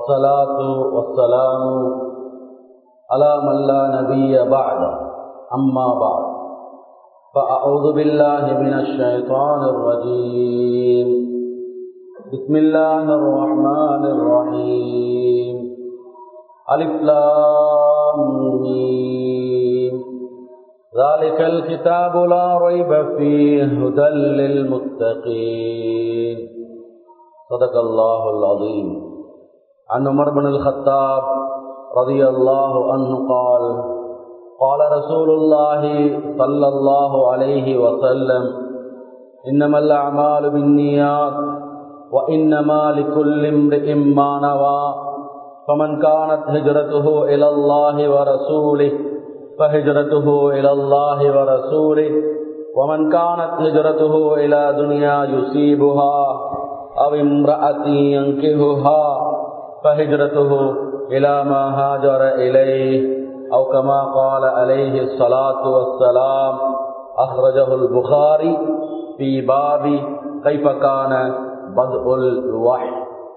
والصلاة والسلام على من لا نبي بعد أما بعد فأعوذ بالله من الشيطان الرجيم بسم الله الرحمن الرحيم ألف لام ميم ذلك الكتاب لا ريب فيه هدى للمتقين صدق الله العظيم عن عمر بن الخطاب رضي الله عنه قال قال رسول الله صلى الله عليه وسلم إنما الأعمال بالنيات وإنما لكل امرئ ما نوى فمن كانت هجرته إلى الله ورسوله فهجرته إلى الله ورسوله ومن كانت هجرته إلى دنيا يصيبها أو امرأة ينكهها فهجرته إلى ما هاجر إليه أو كما قال عليه الصلاة والسلام أخرجه البخاري في باب كيف كان بدء الوحي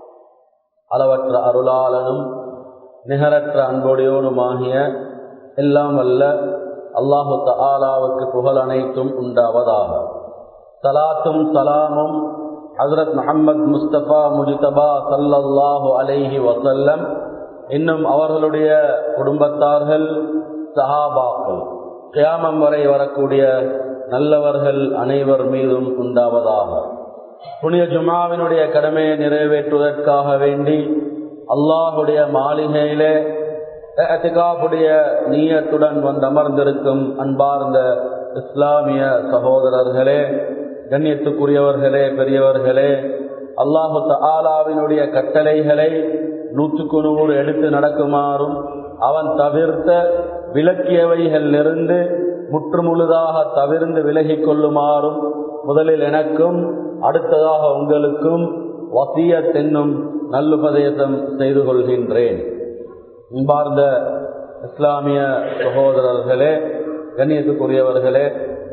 அளவற்ற அருளாளனும் நிகரற்ற அன்புடையோனுமாகிய எல்லாம் வல்ல அல்லாஹு தாலாவுக்கு புகழ் அனைத்தும் உண்டாவதாக சலாத்தும் சலாமும் ஹசரத் முகமது முஸ்தபா முஜிதபா சல்லல்லாஹு அலைஹி வசல்லம் இன்னும் அவர்களுடைய குடும்பத்தார்கள் சஹாபாக்கள் கியாமம் வரை வரக்கூடிய நல்லவர்கள் அனைவர் மீதும் உண்டாவதாக புனித ஜுமாவினுடைய கடமையை நிறைவேற்றுவதற்காக வேண்டி அல்லாஹுடைய மாளிகையிலே அத்திகாவுடைய நீயத்துடன் வந்து அமர்ந்திருக்கும் அன்பார்ந்த இஸ்லாமிய சகோதரர்களே கண்ணியத்துக்குரியவர்களே பெரியவர்களே அல்லாஹு ஆலாவினுடைய கட்டளைகளை நூற்றுக்கு நூறு எடுத்து நடக்குமாறும் அவன் தவிர்த்த விளக்கியவைகளிலிருந்து முற்றுமுழுதாக தவிர்ந்து விலகிக் கொள்ளுமாறும் முதலில் எனக்கும் அடுத்ததாக உங்களுக்கும் வசியத் என்னும் நல்லுபதேசம் செய்து கொள்கின்றேன் அன்பார்ந்த இஸ்லாமிய சகோதரர்களே கண்ணியத்துக்குரியவர்களே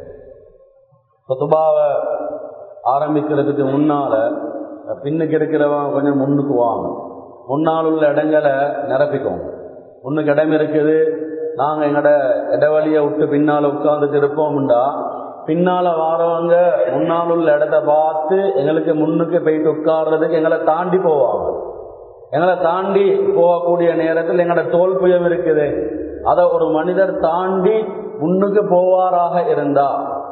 சொத்துபாவை ஆரம்பிக்கிறதுக்கு முன்னால பின்னுக்கு இருக்கிறவன் கொஞ்சம் முன்னுக்கு வாங்க முன்னால் உள்ள இடங்களை நிரப்பிக்கோங்க முன்னுக்கு இடம் இருக்குது நாங்கள் எங்களோட இடவழியை விட்டு பின்னால் உட்கார்ந்துட்டு இருப்போம்டா பின்னால வாரவங்க முன்னால் உள்ள இடத்த பார்த்து எங்களுக்கு முன்னுக்கு போயிட்டு உட்கார்றதுக்கு எங்களை தாண்டி போவாங்க எங்களை தாண்டி போகக்கூடிய நேரத்தில் எங்களோட தோல் புயம் இருக்குது அதை ஒரு மனிதர் தாண்டி முன்னுக்கு போவாராக இருந்தா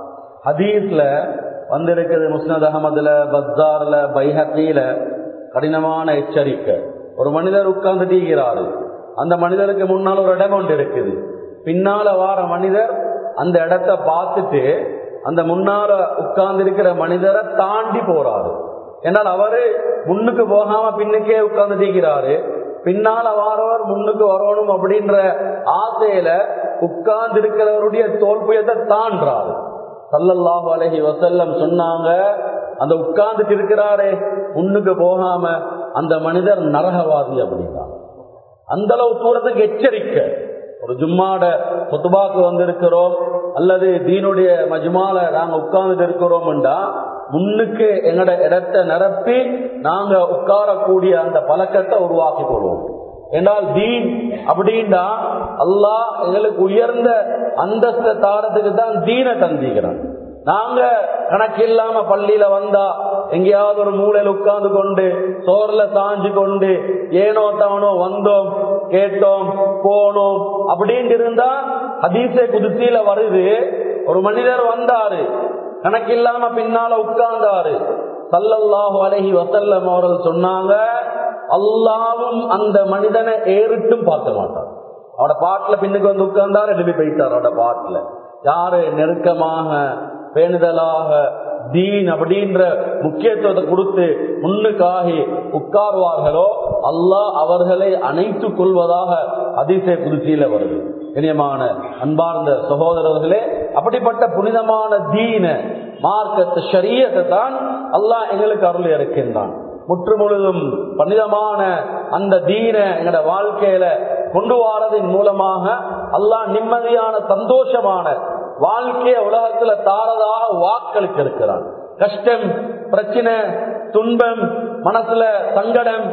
ஹதீஸ்ல வந்திருக்குது முஸ்னத் அகமதுல பஸ்தார்ல பைஹத்தில கடினமான எச்சரிக்கை ஒரு மனிதர் உட்கார்ந்து தீகிறாரு அந்த மனிதருக்கு முன்னால் ஒரு இடம் ஒன்று இருக்குது பின்னால வார மனிதர் அந்த இடத்த பார்த்துட்டு அந்த முன்னால உட்கார்ந்து இருக்கிற மனிதரை தாண்டி போறாரு என்றால் அவரு முன்னுக்கு போகாம பின்னுக்கே உட்கார்ந்து தீக்கிறாரு பின்னால வாரவர் முன்னுக்கு வரணும் அப்படின்ற ஆசையில உட்கார்ந்து இருக்கிறவருடைய தோல்புயத்தை தாண்டாரு சல்லல்லாஹு அலஹி வசல்லம் சொன்னாங்க அந்த உட்கார்ந்துட்டு இருக்கிறாரே முன்னுக்கு போகாம அந்த மனிதர் நரகவாதி அப்படின்னா அந்த அளவு தூரத்துக்கு எச்சரிக்கை ஒரு ஜும்மாட சொத்துபாக்கு வந்திருக்கிறோம் அல்லது தீனுடைய மஜ்மால நாங்க உட்கார்ந்துட்டு இருக்கிறோம்டா முன்னுக்கு எங்கட இடத்தை நிரப்பி நாங்க உட்காரக்கூடிய அந்த பழக்கத்தை உருவாக்கி கொள்வோம் என்றால் தீன் அப்படின்னா அல்லாஹ் எங்களுக்கு உயர்ந்த அந்தஸ்த தாரத்துக்கு தான் தீனை தந்திக்கிறான் நாங்க கணக்கு இல்லாம பள்ளியில வந்தா எங்கேயாவது ஒரு மூலையில உட்கார்ந்து கொண்டு சோர்ல சாஞ்சு கொண்டு ஏனோ தானோ வந்தோம் கேட்டோம் போனோம் அப்படின்னு இருந்தா ஹதீசே குதிசியில வருது ஒரு மனிதர் வந்தாரு கணக்கில்லாம பின்னால உட்கார்ந்தாரு சல்லல்லாஹு அலஹி வசல்லம் அவர்கள் சொன்னாங்க அல்லாவும் அந்த மனிதனை ஏறிட்டும் பார்க்க மாட்டார் அவட பாட்டுல பின்னுக்கு வந்து உட்கார்ந்தார் எழுப்பி போயிட்டார் அவட பாட்டுல யாரு நெருக்கமாக பேணுதலாக தீன் அப்படின்ற முக்கியத்துவத்தை கொடுத்து முன்னுக்காகி உட்கார்வார்களோ அல்லாஹ் அவர்களை அணைத்துக் கொள்வதாக அதிசய குதிர்ச்சியில வருது இனியமான அன்பார்ந்த சகோதரர்களே அப்படிப்பட்ட புனிதமான தீன மார்க்கத்து ஷரியத்தை தான் அல்லாஹ் எங்களுக்கு அருள் இருக்கின்றான் முற்று முழுதும் பன்னிதமான அந்த தீன எங்களோட வாழ்க்கையில கொண்டு வாரதின் மூலமாக அல்லாஹ் நிம்மதியான சந்தோஷமான வாழ்க்கைய உலகத்துல தாரதாக வாக்களிக்க இருக்கிறான் கஷ்டம் பிரச்சனை துன்பம் மனசுல சங்கடம்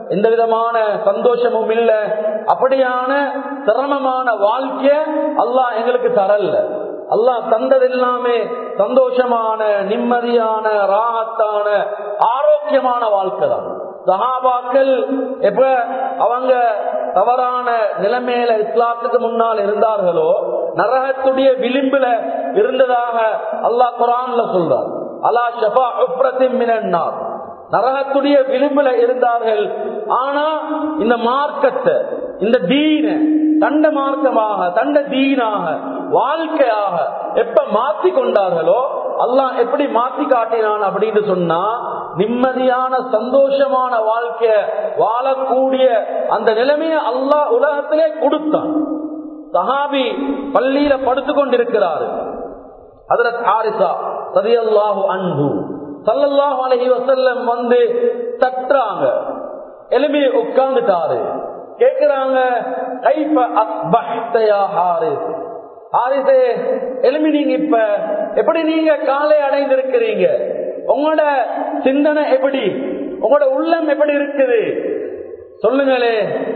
எந்த விதமான சந்தோஷமும் இல்ல அப்படியான சிரமமான வாழ்க்கைய அல்லாஹ் எங்களுக்கு தரல அல்லாஹ் தந்தது எல்லாமே சந்தோஷமான நிம்மதியான ராகத்தான ஆரோக்கியமான வாழ்க்கை தான் சஹாபாக்கள் எப்ப அவங்க தவறான நிலைமையில இஸ்லாத்துக்கு முன்னால் இருந்தார்களோ நரகத்துடைய விளிம்புல இருந்ததாக அல்லாஹ் குரான்ல சொல்றார் அலா ஷபா உப்ரத்தின் மினன்னார் நரகத்துடைய விளிம்புல இருந்தார்கள் ஆனா இந்த மார்க்கத்தை இந்த தீன தண்ட மார்க்கமாக தண்ட தீனாக வாழ்க்கையாக எப்ப மாத்தி கொண்டார்களோ அல்லாஹ் எப்படி மாத்தி காட்டினான் அப்படின்னு சொன்னா நிம்மதியான சந்தோஷமான வாழ்க்கைய வாழக்கூடிய அந்த நிலைமையை அல்லாஹ் உலகத்திலே கொடுத்தான் சஹாபி பள்ளியில படுத்து கொண்டிருக்கிறாரு அதற்கு ஆரிசா சதியல்லாஹு அன்பு சல்லல்லாஹு அலஹி வசல்லம் வந்து தட்டுறாங்க எலும்பி உட்கார்ந்துட்டாரு கேக்குறாங்க கைப்ப அஸ்பஹ்தயா ஹாரிஸ் ஹாரிசே எலும்பி நீங்க இப்ப எப்படி நீங்க காலை அடைந்திருக்கிறீங்க உங்களோட சிந்தனை எப்படி உங்களோட உள்ளம் எப்படி இருக்குது சொல்லுங்களே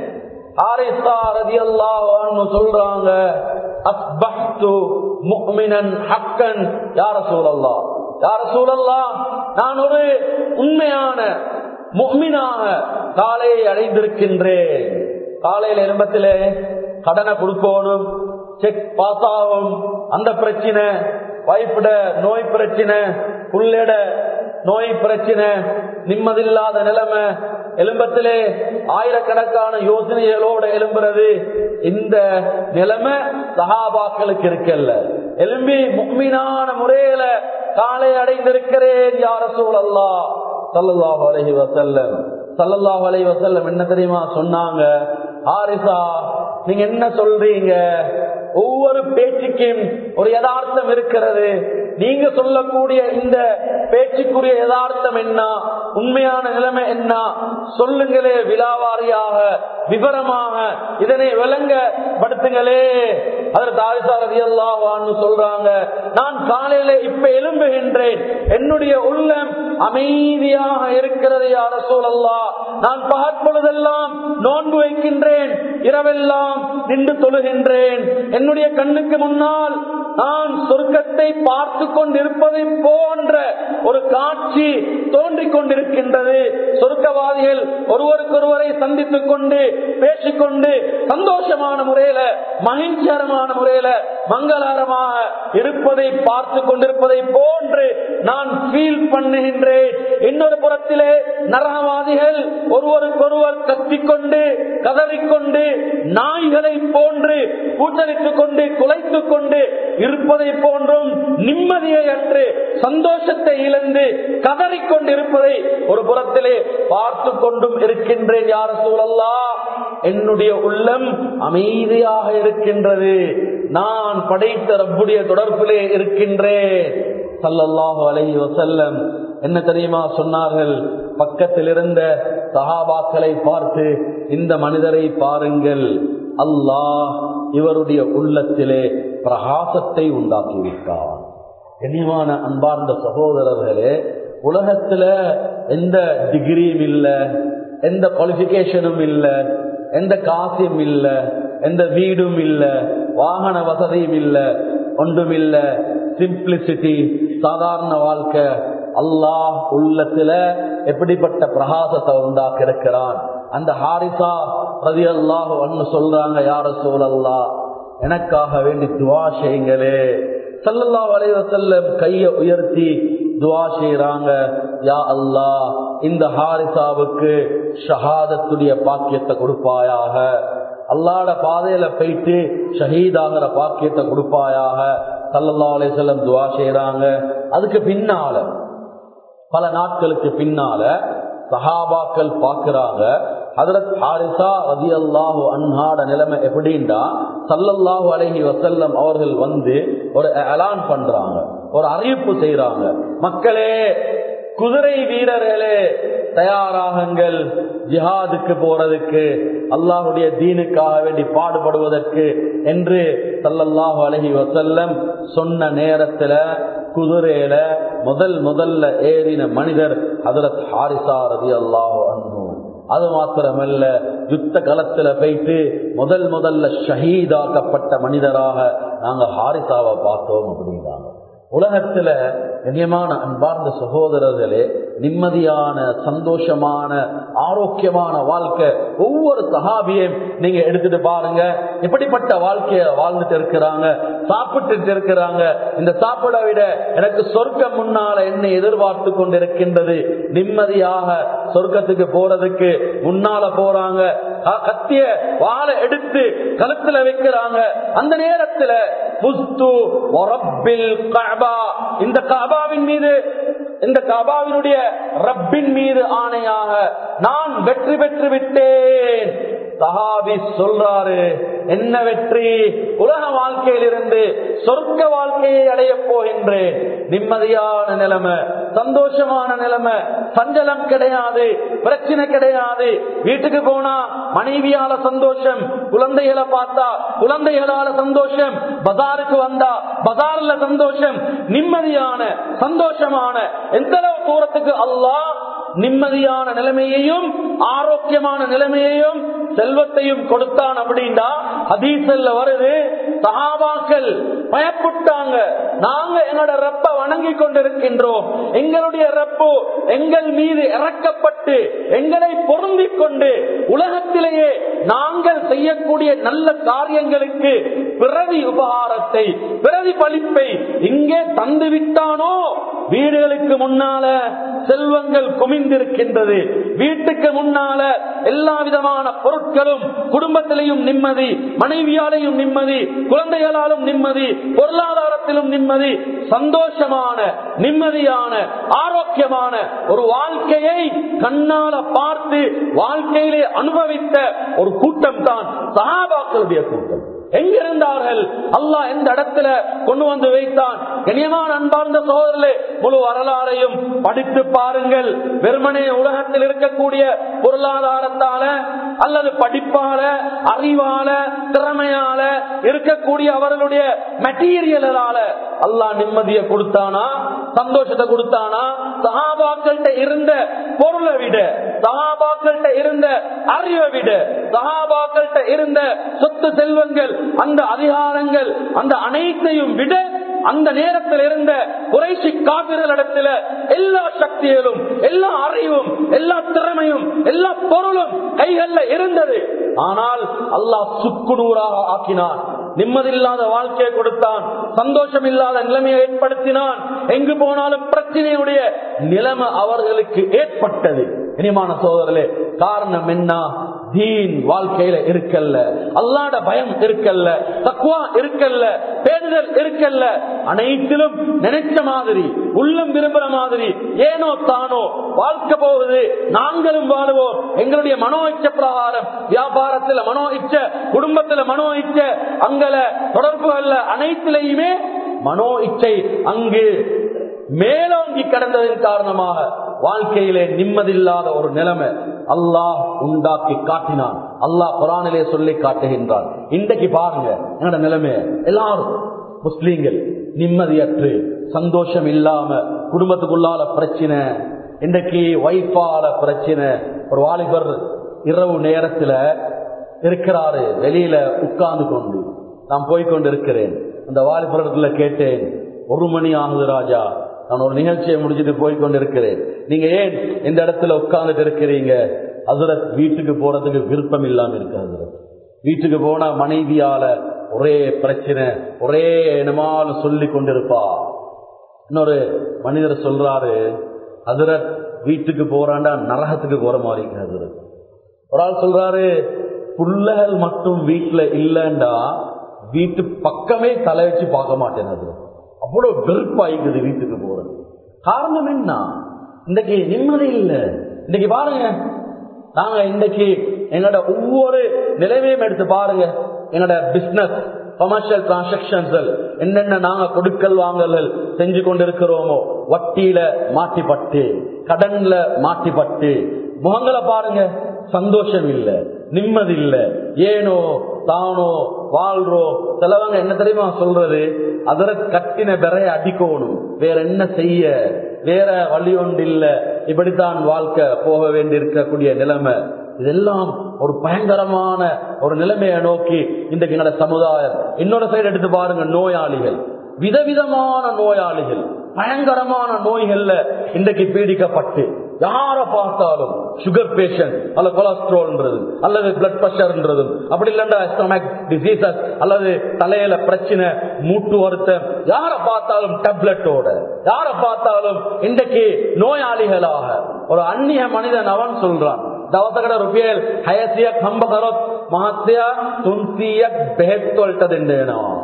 ஹாரிசா ரதியல்லாஹு சொல்றாங்க அஸ்பஹ்து முஃமினன் ஹக்கன் யார சூழல்லா யார சூழல்லா நான் ஒரு உண்மையான முக்மினாக காலையை அடைந்திருக்கின்றேன் காலையில எலும்பத்திலே கடனை கொடுக்கணும் செக் பாஸ் ஆகும் அந்த பிரச்சனை வைப்பிட நோய் பிரச்சனை புள்ளட நோய் பிரச்சனை நிம்மதியில்லாத நிலைமை எலும்பத்திலே ஆயிரக்கணக்கான யோசனைகளோட எழும்புறது இந்த நிலைமை சகாபாக்களுக்கு இருக்கல்ல எலும்பி முக்மீனான முறையில காலை அடைந்திருக்கிறேன் யார சூழல்லா சல்லல்லாஹு அலைஹி வசல்லம் சல்லல்லாஹு அலைஹி வசல்லம் என்ன தெரியுமா சொன்னாங்க ஆரிசா நீங்க என்ன சொல்றீங்க ஒவ்வொரு பேச்சுக்கும் ஒரு யதார்த்தம் இருக்கிறது நீங்க சொல்லக்கூடிய இந்த பேச்சுக்குரிய யதார்த்தம் என்ன உண்மையான நிலைமை என்ன சொல்லுங்களே விழாவாரியாக விவரமாக இதனை விளங்க படுத்துங்களே அதற்கு ஆரிசாரதி அல்லாவான்னு சொல்றாங்க நான் காலையில இப்ப எழும்புகின்றேன் என்னுடைய உள்ளம் அமைதியாக இருக்கிறது யார சூழல்லா நான் பகற்பொழுதெல்லாம் நோன்பு வைக்கின்றேன் இரவெல்லாம் நின்று தொழுகின்றேன் என்னுடைய கண்ணுக்கு முன்னால் நான் சொர்க்கத்தை பார்த்து கொண்டிருப்பதை போன்ற ஒரு காட்சி தோன்றிக் கொண்டிருக்கின்றது சொர்க்கவாதிகள் ஒருவருக்கொருவரை சந்தித்துக் கொண்டு பேசிக்கொண்டு சந்தோஷமான முறையில மகிழ்ச்சிகரமான முறையில மங்களகரமாக இருப்பதை பார்த்து கொண்டிருப்பதை போன்று நான் ஃபீல் பண்ணுகின்றேன் இன்னொரு புறத்திலே நரகவாதிகள் ஒருவருக்கொருவர் கத்திக்கொண்டு கதறிக்கொண்டு நாய்களை போன்று கூட்டளித்துக் கொண்டு குலைத்துக் கொண்டு இருப்பதை போன்றும் நிம்மதியை அற்று சந்தோஷத்தை இழந்து கதறிக்கொண்டு இருப்பதை ஒரு புறத்திலே பார்த்து கொண்டும் இருக்கின்றேன் யார சூழல்லா என்னுடைய உள்ளம் அமைதியாக இருக்கின்றது நான் படைத்த ரப்புடைய தொடர்பிலே இருக்கின்றேன் சல்லல்லாஹு அலைஹி வசல்லம் என்ன தெரியுமா சொன்னார்கள் பக்கத்தில் இருந்த சஹாபாக்களை பார்த்து இந்த மனிதரை பாருங்கள் அல்லாஹ் இவருடைய உள்ளத்திலே பிரகாசத்தை உண்டாக்கிவிட்டார் கண்ணியமான அன்பார்ந்த சகோதரர்களே உலகத்துல எந்த டிகிரியும் இல்ல எந்த குவாலிபிகேஷனும் இல்ல எந்த காசும் இல்ல எந்த வீடும் இல்ல வாகன வசதியும் இல்ல ஒன்றும் இல்ல சிம்பிளிசிட்டி சாதாரண வாழ்க்கை அல்லாஹ் உள்ளத்துல எப்படிப்பட்ட பிரகாசத்தை உண்டாக்க இருக்கிறான் அந்த ஹாரிசா ரதி அல்லாஹ் ஒன்னு சொல்றாங்க யார சூழல்லா எனக்காக வேண்டி துவா செய்யுங்களே சல்லல்லா வளைவ செல்லம் கைய உயர்த்தி துவா செய்யறாங்க யா அல்லா இந்த ஹாரிசாவுக்கு ஷஹாதத்துடைய பாக்கியத்தை கொடுப்பாயாக அல்லாட பாதையில போயிட்டு ஷஹீதாகிற பாக்கியத்தை கொடுப்பாயாக சல்லல்லா அலை செல்லம் துவா செய்யறாங்க அதுக்கு பின்னால பல நாட்களுக்கு பின்னால சஹாபாக்கள் பாக்குறாங்க ஹதரத் ஹாரிசா ரதி அல்லாஹு அன்ஹாட நிலைமை எப்படின்னா சல்லல்லாஹு அலஹி வசல்லம் அவர்கள் வந்து ஒரு அலான் பண்றாங்க ஒரு அறிவிப்பு செய்யறாங்க மக்களே குதிரை வீரர்களே தயாராகுங்கள் ஜிஹாதுக்கு போறதுக்கு அல்லாஹுடைய தீனுக்காக வேண்டி பாடுபடுவதற்கு என்று சல்லல்லாஹு அலஹி வசல்லம் சொன்ன நேரத்துல குதிரையில முதல் முதல்ல ஏறின மனிதர் ஹதரத் ஹாரிசா ரதி அல்லாஹு அன்பு அது மாத்திரமல்ல யுத்த களத்துல போயிட்டு முதல் முதல்ல ஷஹீதாக்கப்பட்ட மனிதராக நாங்க ஹாரிசாவை பார்த்தோம் அப்படிங்கிறாங்க உலகத்துல கண்ணியமான அன்பார்ந்த சகோதரர்களே நிம்மதியான சந்தோஷமான ஆரோக்கியமான வாழ்க்கை ஒவ்வொரு சகாபியையும் நீங்க எடுத்துட்டு பாருங்க எப்படிப்பட்ட வாழ்க்கைய வாழ்ந்துட்டு இருக்கிறாங்க சாப்பிட்டுட்டு இருக்கிறாங்க இந்த சாப்பிட விட எனக்கு சொர்க்கம் முன்னால என்ன எதிர்பார்த்து கொண்டிருக்கின்றது நிம்மதியாக சொர்க்கத்துக்கு போறதுக்கு முன்னால போறாங்க கத்திய வாழை எடுத்து கழுத்துல வைக்கிறாங்க அந்த நேரத்துல புஸ்து இந்த காபாவின் மீது இந்த காபாவினுடைய ரப்பின் மீது ஆணையாக நான் வெற்றி பெற்று விட்டேன் சஹாபி சொல்றாரு என்ன வெற்றி உலக வாழ்க்கையில் இருந்து சொர்க்க வாழ்க்கையை அடைய போகின்றேன் நிம்மதியான நிலைமை சந்தோஷமான நிலைமை சஞ்சலம் கிடையாது பிரச்சனை கிடையாது வீட்டுக்கு போனா மனைவியால சந்தோஷம் குழந்தைகளை பார்த்தா குழந்தைகளால சந்தோஷம் பஜாருக்கு வந்தா பஜார்ல சந்தோஷம் நிம்மதியான சந்தோஷமான எந்த அளவு தூரத்துக்கு அல்லாஹ் நிம்மதியான நிலைமையையும் ஆரோக்கியமான நிலைமையையும் செல்வத்தையும் கொடுத்தான் அப்படின்னா ஹதீசல்ல வருது சகாபாக்கள் பயப்பட்டாங்க நாங்க எங்களோட ரப்ப வணங்கி கொண்டிருக்கின்றோம் எங்களுடைய ரப்பு எங்கள் மீது இறக்கப்பட்டு எங்களை பொருந்தி கொண்டு உலகத்திலேயே நாங்கள் செய்யக்கூடிய நல்ல காரியங்களுக்கு பிறவி உபகாரத்தை பிறவி பலிப்பை இங்கே தந்து விட்டானோ வீடுகளுக்கு முன்னால செல்வங்கள் குமிந்திருக்கின்றது வீட்டுக்கு முன்னால எல்லா விதமான பொருட்களும் குடும்பத்திலையும் நிம்மதி மனைவியாலையும் நிம்மதி குழந்தைகளாலும் நிம்மதி பொருளாதாரத்திலும் நிம்மதி சந்தோஷமான நிம்மதியான ஆரோக்கியமான ஒரு வாழ்க்கையை கண்ணால பார்த்து வாழ்க்கையிலே அனுபவித்த ஒரு கூட்டம் தான் சகாபாக்களுடைய கூட்டம் எங்கிருந்தார்கள் அல்லாஹ் எந்த இடத்துல கொண்டு வந்து வைத்தான் கனியமான அன்பார்ந்த சோதரிலே முழு வரலாறையும் படித்து பாருங்கள் வெறுமனே உலகத்தில் இருக்கக்கூடிய பொருளாதாரத்தால அல்லது படிப்பால அறிவால திறமையால இருக்கக்கூடிய அவர்களுடைய மெட்டீரியலால அல்லாஹ் நிம்மதியை கொடுத்தானா சந்தோஷத்தை கொடுத்தானா சகாபாக்கள்கிட்ட இருந்த பொருளை விட சகாபாக்கள்கிட்ட இருந்த அறிவை விட சகாபாக்கள்கிட்ட இருந்த சொத்து செல்வங்கள் அந்த அதிகாரங்கள் அந்த அனைத்தையும் விட அந்த நேரத்தில் இருந்த குறைசி காவிரிடத்துல எல்லா சக்திகளும் எல்லா அறிவும் எல்லா திறமையும் எல்லா பொருளும் கைகள்ல இருந்தது ஆனால் அல்லாஹ் சுக்குநூறாக ஆக்கினான் நிம்மதியில்லாத வாழ்க்கையை கொடுத்தான் சந்தோஷம் இல்லாத நிலைமையை ஏற்படுத்தினான் எங்கு போனாலும் பிரச்சனையுடைய நிலைமை அவர்களுக்கு ஏற்பட்டது இனிமான சோதரர்களே காரணம் என்ன தீன் வாழ்க்கையில இருக்கல்ல அல்லாட பயம் இருக்கல்ல தக்குவா இருக்கல்ல பேடுதல் இருக்கல்ல அனைத்திலும் நினைச்ச மாதிரி உள்ளம் விரும்புற மாதிரி ஏனோ தானோ வாழ்க்கை போகுது நாங்களும் வாழுவோம் எங்களுடைய மனோ இச்ச பிரகாரம் வியாபாரத்துல மனோ இச்ச குடும்பத்துல மனோ இச்ச அங்கல தொடர்புகள்ல அனைத்திலையுமே மனோ இச்சை அங்கு மேலோங்கி கடந்ததன் காரணமாக வாழ்க்கையிலே நிம்மதியில்லாத ஒரு நிலைமை அல்லாஹ் உண்டாக்கி காட்டினான் அல்லாஹ் குரானிலே சொல்லி காட்டுகின்றான் இன்றைக்கு பாருங்க என்னோட நிலைமை எல்லாரும் முஸ்லீம்கள் நிம்மதியற்று சந்தோஷம் இல்லாம குடும்பத்துக்குள்ளால பிரச்சனை இன்றைக்கு வைஃபால பிரச்சனை ஒரு வாலிபர் இரவு நேரத்துல இருக்கிறாரு வெளியில உட்கார்ந்து கொண்டு நான் போய்கொண்டு இருக்கிறேன் அந்த வாலிபரத்துல கேட்டேன் ஒரு மணி ஆகுது ராஜா நான் ஒரு நிகழ்ச்சியை முடிச்சுட்டு போய்கொண்டு இருக்கிறேன் நீங்க ஏன் இந்த இடத்துல உட்கார்ந்துட்டு இருக்கிறீங்க அதுரத் வீட்டுக்கு போறதுக்கு விருப்பம் இல்லாம இருக்கு அதுரத் வீட்டுக்கு போனா மனைவியால ஒரே பிரச்சனை ஒரே என்னமாலும் சொல்லி கொண்டிருப்பா இன்னொரு மனிதர் சொல்றாரு அதுரத் வீட்டுக்கு போறாண்டா நரகத்துக்கு போற மாதிரி இருக்கு அதுரத் ஒரு ஆள் சொல்றாரு புள்ளகள் மட்டும் வீட்டுல இல்லைண்டா வீட்டு பக்கமே தலை வச்சு பார்க்க மாட்டேன் அது அவ்வளவு வெறுப்பாயிக்குது வீட்டுக்கு போறது காரணம் என்ன இன்னைக்கு நிம்மதி இல்லை இன்னைக்கு பாருங்க நாங்க இன்னைக்கு எங்களோட ஒவ்வொரு நிலைமையும் எடுத்து பாருங்க எங்களோட பிசினஸ் கமர்ஷியல் டிரான்சாக்சன்ஸ் என்னென்ன நாங்க கொடுக்கல் வாங்கல்கள் செஞ்சு கொண்டிருக்கிறோமோ வட்டியில மாட்டிப்பட்டு கடன்ல மாட்டிப்பட்டு முகங்களை பாருங்க சந்தோஷம் இல்ல நிம்மதி இல்ல ஏனோ தானோ வாழ்றோம் சிலவங்க என்ன தெரியுமா சொல்றது அதர கட்டின பெறைய அடிக்கணும் வேற என்ன செய்ய வேற வழி ஒன்று இல்ல இப்படித்தான் வாழ்க்கை போக வேண்டி இருக்கக்கூடிய நிலைமை இதெல்லாம் ஒரு பயங்கரமான ஒரு நிலைமையை நோக்கி இன்றைக்கு எங்களோட சமுதாயம் இன்னொரு சைடு எடுத்து பாருங்க நோயாளிகள் விதவிதமான நோயாளிகள் பயங்கரமான நோய்கள்ல இன்றைக்கு பீடிக்கப்பட்டு யார பார்த்தாலும் சுகர் பேஷண்ட் அல்லது கொலஸ்ட்ரால்ன்றது அல்லது பிளட் பிரஷர்ன்றது அப்படி இல்லைன்னா ஸ்டொமக் டிசீசஸ் அல்லது தலையில பிரச்சனை மூட்டு வருத்தம் யார பார்த்தாலும் டேப்லெட்டோட யார பார்த்தாலும் இன்றைக்கு நோயாளிகளாக ஒரு அந்நிய மனிதன் அவன் சொல்றான் දවසකට රුපියල් හයසියක් හම්බ කරොත් මහත්තයා තුන්සීයක් බෙහෙත් වලට දෙන්න වෙනවා.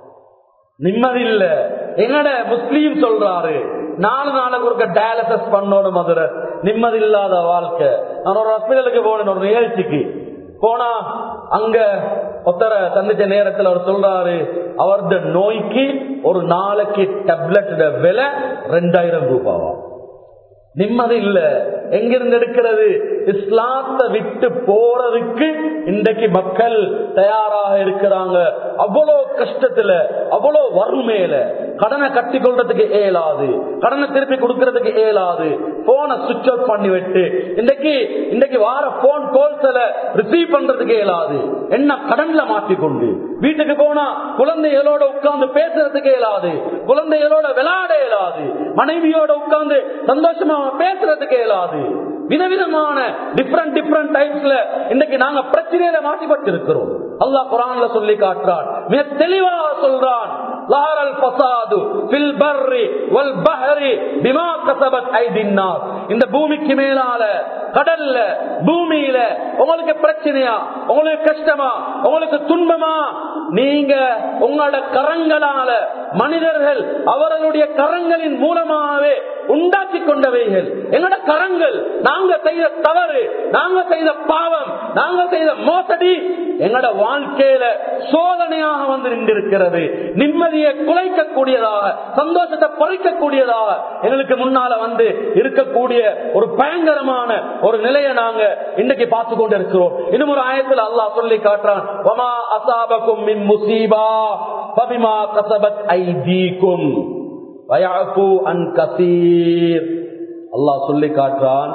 நிம்மதில்ல எங்கட முஸ்லீம் சொல்றாரு நாலு நாளுக்கு ஒருக்க டயாலிசிஸ் பண்ணணும் மதுரை நிம்மதி இல்லாத வாழ்க்கை நான் ஒரு ஹாஸ்பிட்டலுக்கு போனேன் ஒரு நிகழ்ச்சிக்கு போனா அங்க ஒத்தர சந்திச்ச நேரத்தில் அவர் சொல்றாரு அவரது நோய்க்கு ஒரு நாளைக்கு டேப்லெட் விலை ரெண்டாயிரம் ரூபாவா நிம்மதி இல்ல எங்கிருந்து எடுக்கிறது இஸ்லாத்தை விட்டு போறதுக்கு இன்றைக்கு மக்கள் தயாராக இருக்கிறாங்க அவ்வளவு கஷ்டத்துல அவ்வளவு வறுமையில கடனை கட்டி கொள்றதுக்கு இயலாது கடனை திருப்பி கொடுக்கறதுக்கு இயலாது போனை சுவிட்ச் ஆஃப் பண்ணி விட்டு இன்றைக்கு இன்றைக்கு வார போன் கோல்ஸ்ல ரிசீவ் பண்றதுக்கு இயலாது என்ன கடன்ல மாட்டிக்கொண்டு வீட்டுக்கு போனா குழந்தைகளோட உட்கார்ந்து பேசுறதுக்கு இயலாது குழந்தைகளோட விளையாட இயலாது மனைவியோட உட்கார்ந்து சந்தோஷமா பேசுறதுக்கு இயலாது விதவிதமான டிஃப்ரெண்ட் டிஃப்ரெண்ட் டைப்ஸ்ல இன்னைக்கு நாங்க பிரச்சனையில மாட்டிப்பட்டு இருக்கிறோம் அல்லாஹ் குரான்ல சொல்லி காட்டுறான் மிக தெளிவாக சொல்றான் லாரல் பசாது பில் பர்ரி வல் பஹரி பிமா கசபத் ஐதின்னார் இந்த பூமிக்கு மேலால கடல்ல பூமியில உங்களுக்கு பிரச்சனையா உங்களுக்கு கஷ்டமா உங்களுக்கு துன்பமா நீங்க உங்களோட கரங்களால மனிதர்கள் அவர்களுடைய கரங்களின் மூலமாகவே உண்டாக்கி கொண்டவைகள் எங்களோட கரங்கள் நாங்க செய்த தவறு நாங்க செய்த பாவம் நாங்க செய்த மோசடி எங்களோட வாழ்க்கையில சோதனையாக வந்து நின்றிருக்கிறது நிம்மதியை குலைக்கக்கூடியதாக சந்தோஷத்தை பறிக்கக்கூடியதாக எங்களுக்கு முன்னால வந்து இருக்கக்கூடிய ஒரு பயங்கரமான ஒரு நிலையை நாங்க இன்னைக்கு பார்த்து கொண்டு இருக்கிறோம் இன்னும் ஒரு ஆயத்தில் அல்லாஹ் சொல்லி காட்டுறான் வமா அசாபக்கும் மின் முசீபா பபிமா கசபத் ஐதீக்கும் வயாஃபு அன் கசீர் அல்லாஹ் சொல்லி காட்டுறான்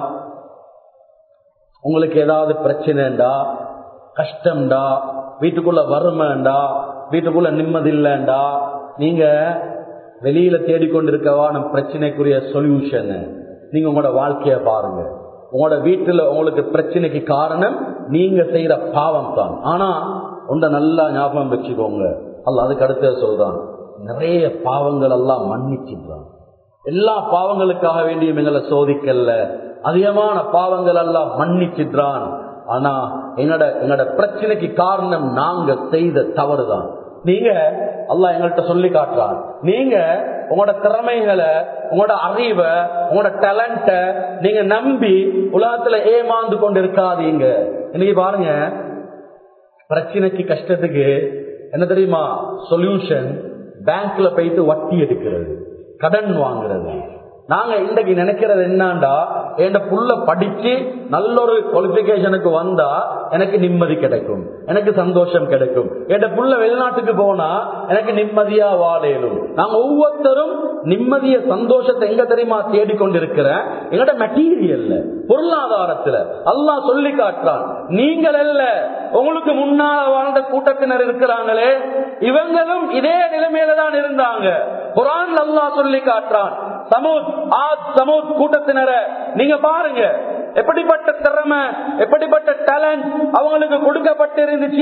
உங்களுக்கு ஏதாவது பிரச்சனைண்டா கஷ்டம்டா வீட்டுக்குள்ள வறுமைண்டா வீட்டுக்குள்ள நிம்மதி இல்லைண்டா நீங்க வெளியில தேடிக்கொண்டிருக்கவா நம் பிரச்சனைக்குரிய சொல்யூஷன் நீங்க உங்களோட வாழ்க்கைய பாருங்க உங்களோட வீட்டுல உங்களுக்கு பிரச்சனைக்கு காரணம் நீங்க செய்யற பாவம் தான் ஆனா உண்ட நல்லா ஞாபகம் வச்சுக்கோங்க அல்ல அதுக்கு அடுத்த சொல்றான் நிறைய பாவங்கள் எல்லாம் மன்னிச்சுன்றான் எல்லா பாவங்களுக்காக வேண்டியும் எங்களை சோதிக்கல அதிகமான பாவங்கள் எல்லாம் மன்னிச்சிடுறான் ஆனா எங்கட எங்கட பிரச்சனைக்கு காரணம் நாங்க செய்த தவறுதான் நீங்க அல்லாஹ் எங்கள்கிட்ட சொல்லி காட்டுறான் நீங்க உங்களோட திறமைகளை உங்களோட அறிவை உங்களோட டேலண்ட நீங்க நம்பி உலகத்துல ஏமாந்து கொண்டு இருக்காதீங்க இன்னைக்கு பாருங்க பிரச்சனைக்கு கஷ்டத்துக்கு என்ன தெரியுமா சொல்யூஷன் பேங்க்ல போயிட்டு வட்டி எடுக்கிறது கடன் வாங்குறது நாங்க இன்றைக்கு நினைக்கிறது என்னண்டா என் புள்ள படிச்சு நல்ல ஒரு குவாலிபிகேஷனுக்கு வந்தா எனக்கு நிம்மதி கிடைக்கும் எனக்கு சந்தோஷம் கிடைக்கும் என் புள்ள வெளிநாட்டுக்கு போனா எனக்கு நிம்மதியா வாழையிலும் நாங்க ஒவ்வொருத்தரும் நிம்மதிய சந்தோஷத்தை எங்க தெரியுமா தேடிக்கொண்டிருக்கிற எங்கட மெட்டீரியல்ல பொருளாதாரத்துல அல்லாஹ் சொல்லி காட்டுறான் நீங்கள் அல்ல உங்களுக்கு முன்னால வாழ்ந்த கூட்டத்தினர் இருக்கிறாங்களே இவங்களும் இதே நிலைமையில தான் இருந்தாங்க குரான் அல்லாஹ் சொல்லி காட்டுறான் சமூத் ஆத் சமூத் கூட்டத்தினர நீங்க பாருங்க எப்படிப்பட்ட திறமை எப்படிப்பட்ட டேலண்ட் அவங்களுக்கு கொடுக்கப்பட்டு இருந்துச்சு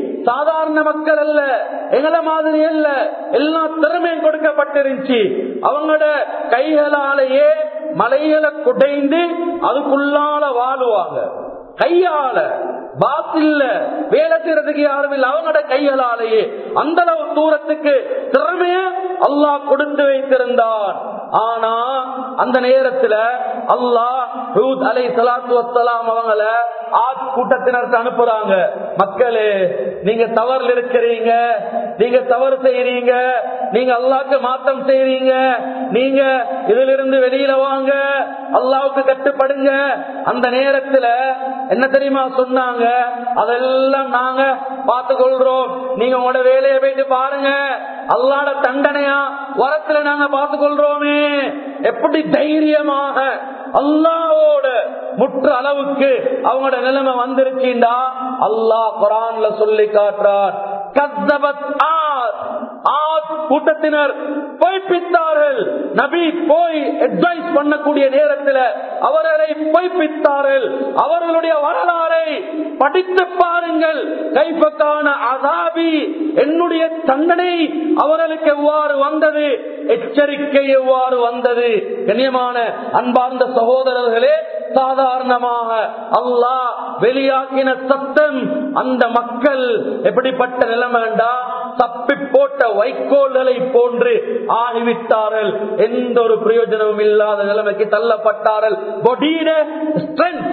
சாதாரண மக்கள் அல்ல எங்களை மாதிரி அல்ல எல்லா திறமையும் கொடுக்கப்பட்டிருந்துச்சு அவங்களோட கைகளாலேயே மலைகளை குடைந்து அதுக்குள்ளால வாழுவாங்க கையால பாத்தில்ல வேலை செய்யறதுக்கு யாரும் இல்லை அவங்களோட கைகளாலேயே அந்த அளவு தூரத்துக்கு திறமைய அல்லாஹ் கொடுத்து வைத்திருந்தான் ஆனா அந்த நேரத்துல அல்லாஹ் ஹூத் அலை சலாத்து வசலாம் அவங்கள ஆட் கூட்டத்தினருக்கு அனுப்புறாங்க மக்களே நீங்க தவறுல இருக்கிறீங்க நீங்க தவறு செய்யறீங்க நீங்க அல்லாவுக்கு மாத்தம் செய்யறீங்க நீங்க இதுல இருந்து வெளியில வாங்க அல்லாவுக்கு கட்டுப்படுங்க அந்த நேரத்துல என்ன தெரியுமா சொன்னாங்க அதெல்லாம் நாங்க பார்த்து கொள்றோம் நீங்க உங்களோட வேலையை போயிட்டு பாருங்க அல்லாட தண்டனையா வரத்துல நாங்க பார்த்து கொள்றோமே எப்படி தைரியமாக அல்லாவோட முற்ற அளவுக்கு அவங்களோட நிலைமை வந்துருச்சுண்டா அல்லாஹ் குரான்ல சொல்லி காட்டுறார் கத்தபத் ஆத் ஆத் கூட்டத்தினர் பொய்ப்பித்தார்கள் நபி போய் அட்வைஸ் பண்ணக்கூடிய நேரத்தில் அவர்களை பொய்ப்பித்தார்கள் அவர்களுடைய வரலாறை படித்து பாருங்கள் கைப்பக்கான அதாபி என்னுடைய தண்டனை அவர்களுக்கு எவ்வாறு வந்தது எச்சரிக்கை எவ்வாறு வந்தது கண்ணியமான அன்பார்ந்த சகோதரர்களே சாதாரணமாக அல்லாஹ் வெளியாக்கின சத்தம் அந்த மக்கள் எப்படிப்பட்ட நிலைமைண்டா தப்பி போட்ட வைக்கோல்களை போன்று ஆகிவிட்டார்கள் எந்த ஒரு பிரயோஜனமும் இல்லாத நிலைமைக்கு தள்ளப்பட்டார்கள் பொடியின ஸ்ட்ரென்த்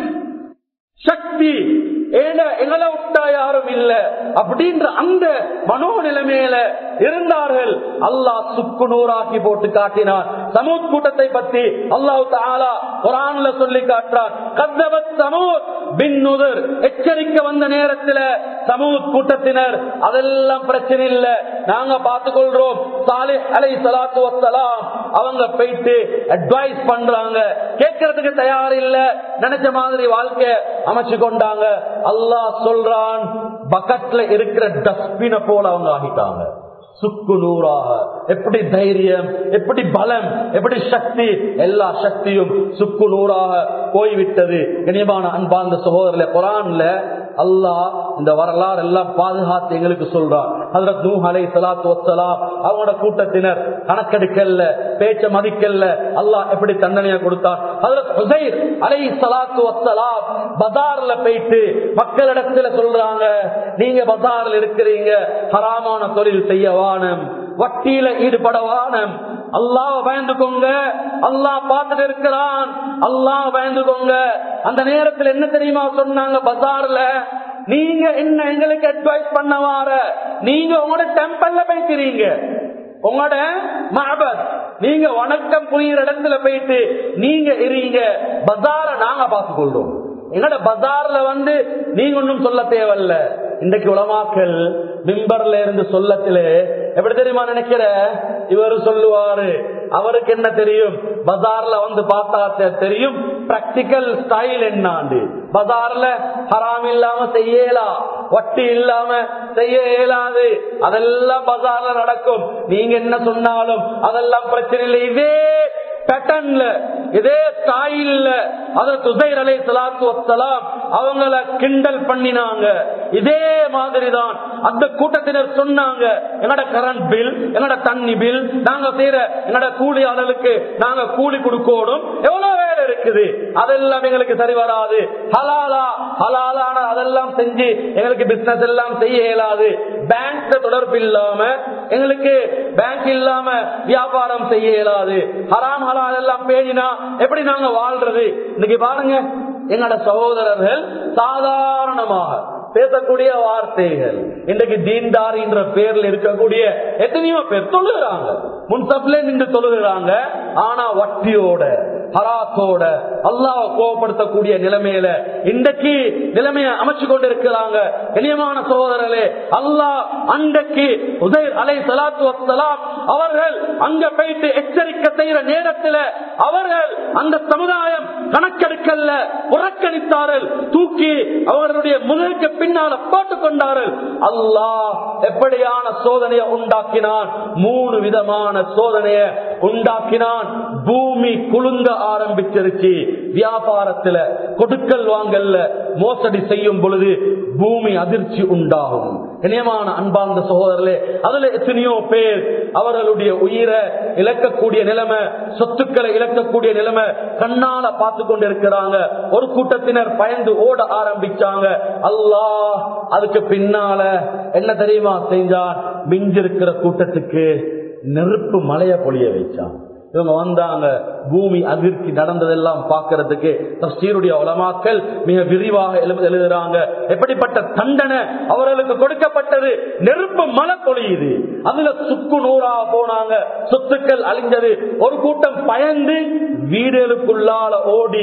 சக்தி ஏன எங்களை விட்டா யாரும் இல்ல அப்படின்ற அந்த மனோநிலைமையில இருந்தார்கள் அல்லாஹ் சுக்கு நூறாக்கி போட்டு காட்டினார் சமூக கூட்டத்தை பத்தி அல்லாஹ் தாலா குரான்ல சொல்லி காட்டுறார் கத்தவத் சமூத் பின்னுதர் எச்சரிக்கை வந்த நேரத்துல சமூக கூட்டத்தினர் அதெல்லாம் பிரச்சனை இல்ல நாங்க பார்த்து கொள்றோம் சாலை அலை சலாத்து வசலாம் அவங்க போயிட்டு அட்வைஸ் பண்றாங்க கேட்கறதுக்கு தயார் இல்ல நினைச்ச மாதிரி வாழ்க்கை அமைச்சு கொண்டாங்க அல்லாஹ் சொல்றான் பக்கத்துல இருக்கிற டஸ்ட்பின போல அவங்க ஆகிட்டாங்க சுக்கு நூறாக எப்படி தைரியம் எப்படி பலம் எப்படி சக்தி எல்லா சக்தியும் சுக்கு நூறாக போய்விட்டது இனியமான அன்பார்ந்த சகோதரர்ல குரான்ல அல்லாஹ் இந்த வரலாறு எல்லாம் பாதுகாத்து எங்களுக்கு சொல்றார் ஹதரத் நூ அலை சலாத்து வசலாம் அவங்களோட கூட்டத்தினர் கணக்கெடுக்கல்ல பேச்ச மதிக்கல்ல அல்லாஹ் எப்படி தண்டனையை கொடுத்தார் ஹதரத் ஹுசைர் அலை சலாத்து வசலாம் பஜார்ல போயிட்டு மக்களிடத்துல சொல்றாங்க நீங்க பஜார்ல இருக்கிறீங்க ஹராமான தொழில் செய்ய வானம் வட்டியில ஈடுபட வானம் அல்லாஹ் பயந்துக்கோங்க அல்லாஹ் பார்த்துட்டு இருக்கிறான் அல்லாஹ் பயந்துக்கோங்க அந்த நேரத்தில் என்ன தெரியுமா சொன்னாங்க பஜார்ல நீங்க என்ன எங்களுக்கு அட்வைஸ் பண்ண வார நீங்க உங்களோட டெம்பிள்ல போய்க்கிறீங்க உங்களோட மஹபத் நீங்க வணக்கம் புரியுற இடத்துல போயிட்டு நீங்க இருங்க பஜார நாங்க பார்த்துக் கொள்றோம் எங்கட பஜார்ல வந்து நீங்க ஒன்றும் சொல்ல தேவையில்ல இன்றைக்கு உலமாக்கள் மிம்பர்ல இருந்து சொல்லத்திலே எப்படி தெரியுமா நினைக்கிற இவரு சொல்லுவாரு அவருக்கு என்ன தெரியும் பஜார்ல வந்து பார்த்தா தெரியும் பிராக்டிக்கல் ஸ்டைல் என்னாண்டு பஜார்ல ஹராம் இல்லாம செய்யலாம் வட்டி இல்லாம செய்ய இயலாது அதெல்லாம் பஜார்ல நடக்கும் நீங்க என்ன சொன்னாலும் அதெல்லாம் பிரச்சனை இல்லை இதே பேட்டர்ன்ல இதே ஸ்டைல்ல அதற்கு உசைர் அலை சலாத்து வசலாம் அவங்கள கிண்டல் பண்ணினாங்க இதே மாதிரிதான் அந்த கூட்டத்தினர் சொன்னாங்க என்னோட கரண்ட் பில் என்னோட தண்ணி பில் நாங்க செய்யற என்னோட கூலி ஆளுக்கு நாங்க கூலி கொடுக்கணும் எவ்வளவு வேலை இருக்குது அதெல்லாம் எங்களுக்கு சரி வராது ஹலாலா ஹலாலான அதெல்லாம் செஞ்சு எங்களுக்கு பிசினஸ் எல்லாம் செய்ய இயலாது பேங்க் தொடர்பு இல்லாம எங்களுக்கு பேங்க் இல்லாம வியாபாரம் செய்ய இயலாது ஹராம் ஹலால் எல்லாம் பேணினா எப்படி நாங்க வாழ்றது இன்னைக்கு பாருங்க எங்களோட சகோதரர்கள் சாதாரணமாக பேசக்கூடிய வார்த்தைகள் இன்றைக்கு தீன்தார் என்ற பேர்ல இருக்கக்கூடிய எத்தனையோ பேர் தொழுகிறாங்க முன்சப்ல நின்று தொழுகிறாங்க ஆனா வட்டியோட ஹராத்தோட அல்லாஹ் கோவப்படுத்தக்கூடிய நிலைமையில இன்றைக்கு நிலைமையை அமைச்சு கொண்டு இருக்கிறாங்க இனியமான சகோதரர்களே அல்லாஹ் அன்றைக்கு உதயர் அலை சலாத்து வசலாம் அவர்கள் அங்க போயிட்டு எச்சரிக்கை செய்யற நேரத்தில் அவர்கள் அந்த சமுதாயம் கணக்கெடுக்கல்ல புறக்கணித்தார்கள் தூக்கி அவர்களுடைய முதலுக்கு பின்னால போட்டுக் கொண்டார்கள் அல்லாஹ் எப்படியான சோதனையை உண்டாக்கினான் மூணு விதமான சோதனையை உண்டாக்கினான் பூமி குலுங்க ஆரம்பிச்சிருச்சு வியாபாரத்துல கொடுக்கல் வாங்கல்ல மோசடி செய்யும் பொழுது பூமி அதிர்ச்சி உண்டாகும் இணையமான அன்பார்ந்த சகோதரர்களே அதுல எத்தனையோ பேர் அவர்களுடைய உயிரை இழக்கக்கூடிய நிலைமை சொத்துக்களை இழக்கக்கூடிய நிலைமை கண்ணால பார்த்து கொண்டு இருக்கிறாங்க ஒரு கூட்டத்தினர் பயந்து ஓட ஆரம்பிச்சாங்க அல்லாஹ் அதுக்கு பின்னால என்ன தெரியுமா செஞ்சான் மிஞ்சிருக்கிற கூட்டத்துக்கு நெருப்பு மலைய பொழிய வச்சான் இவங்க வந்தாங்க பூமி அதிர்ச்சி நடந்ததெல்லாம் பார்க்கறதுக்கு தப்சீருடைய உலமாக்கள் மிக விரிவாக எழுதுறாங்க எப்படிப்பட்ட தண்டனை அவர்களுக்கு கொடுக்கப்பட்டது நெருப்பு மலை பொழியுது அதுல சுக்கு நூறா போனாங்க சொத்துக்கள் அழிஞ்சது ஒரு கூட்டம் பயந்து வீடுகளுக்குள்ளால ஓடி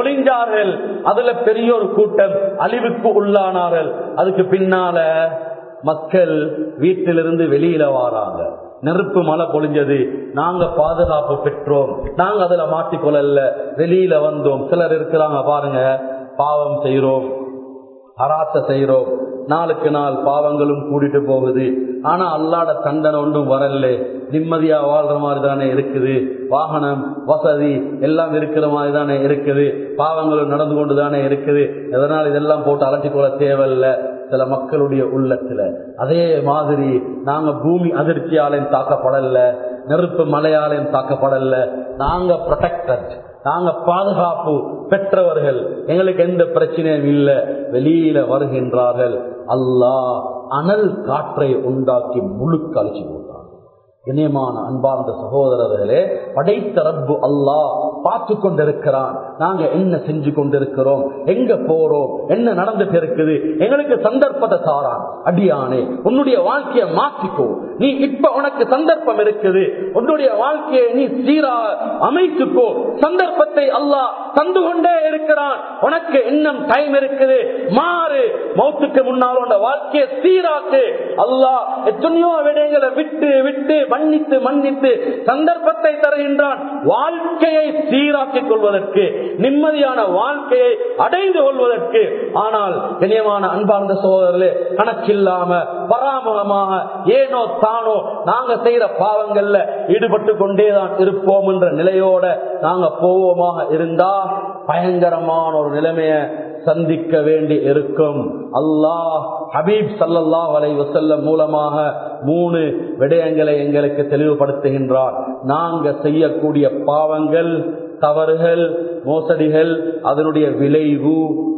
ஒளிஞ்சார்கள் அதுல பெரிய ஒரு கூட்டம் அழிவுக்கு உள்ளானார்கள் அதுக்கு பின்னால மக்கள் வீட்டிலிருந்து வெளியில வாராங்க நெருப்பு மழை பொழிஞ்சது நாங்க பாதுகாப்பு பெற்றோம் நாங்க அதுல மாட்டிக்கொள்ளல வெளியில வந்தோம் சிலர் இருக்கிறாங்க பாருங்க பாவம் செய்யறோம் அராத்த செய்யறோம் நாளுக்கு நாள் பாவங்களும் கூட்டிட்டு போகுது ஆனா அல்லாட தண்டனை ஒன்றும் வரல நிம்மதியா வாழ்ற மாதிரி தானே இருக்குது வாகனம் வசதி எல்லாம் இருக்கிற மாதிரி தானே இருக்குது பாவங்களும் நடந்து கொண்டு தானே இருக்குது எதனால் இதெல்லாம் போட்டு அலட்டிக்கொள்ள தேவையில்ல சில மக்களுடைய உள்ளத்துல அதே மாதிரி நாங்க பூமி அதிர்ச்சியாலையும் தாக்கப்படல நெருப்பு மலையாலையும் தாக்கப்படல நாங்க ப்ரொடெக்டட் நாங்க பாதுகாப்பு பெற்றவர்கள் எங்களுக்கு எந்த பிரச்சனையும் இல்லை வெளியில வருகின்றார்கள் அல்லாஹ் அனல் காற்றை உண்டாக்கி முழுக்க அழிச்சு போட்டான் இணையமான அன்பார்ந்த சகோதரர்களே படைத்த ரப்பு அல்லாஹ் பார்த்து கொண்டிருக்கிறான் நாங்க என்ன செஞ்சு கொண்டிருக்கிறோம் எங்க போறோம் என்ன நடந்துட்டு இருக்குது எங்களுக்கு சந்தர்ப்பத்தை தாரான் அடியானே உன்னுடைய வாழ்க்கையை மாற்றிக்கோ நீ இப்ப உனக்கு சந்தர்ப்பம் இருக்குது உன்னுடைய வாழ்க்கையை நீ சீரா அமைத்துக்கோ சந்தர்ப்பத்தை அல்லாஹ் தந்து கொண்டே இருக்கிறான் உனக்கு இன்னும் டைம் இருக்குது மாறு மௌத்துக்கு முன்னால் உன் வாழ்க்கையை சீராக்கு அல்லாஹ் எத்தனையோ விடயங்களை விட்டு விட்டு மன்னித்து மன்னித்து சந்தர்ப்பத்தை தருகின்றான் வாழ்க்கையை சீராக்கிக் கொள்வதற்கு நிம்மதியான வாழ்க்கையை அடைந்து கொள்வதற்கு ஆனால் கண்ணியமான அன்பார்ந்த சோதரர்களே கணக்கில்லாம பராமரமாக ஏனோ தானோ நாங்க செய்யற பாவங்கள்ல ஈடுபட்டு கொண்டேதான் இருப்போம் என்ற நிலையோட நாங்க போவோமாக இருந்தா பயங்கரமான ஒரு நிலைமைய சந்திக்க வேண்டி இருக்கும் அல்லாஹ் ஹபீப் சல்லல்லா வலை வசல்லம் மூலமாக மூணு விடயங்களை எங்களுக்கு தெளிவுபடுத்துகின்றார் நாங்க செய்யக்கூடிய பாவங்கள் தவறுகள் மோசடிகள் அதனுடைய விளைவு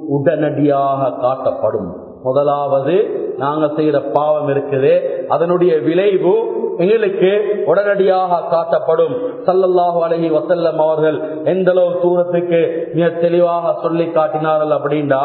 உடனடியாக காட்டப்படும் முதலாவது நாங்க செய்யற பாவம் இருக்குது அதனுடைய விளைவு எங்களுக்கு உடனடியாக காட்டப்படும் சல்லல்லாஹு அலஹி வசல்லம் அவர்கள் எந்த அளவு தூரத்துக்கு மிக தெளிவாக சொல்லி காட்டினார்கள் அப்படின்னா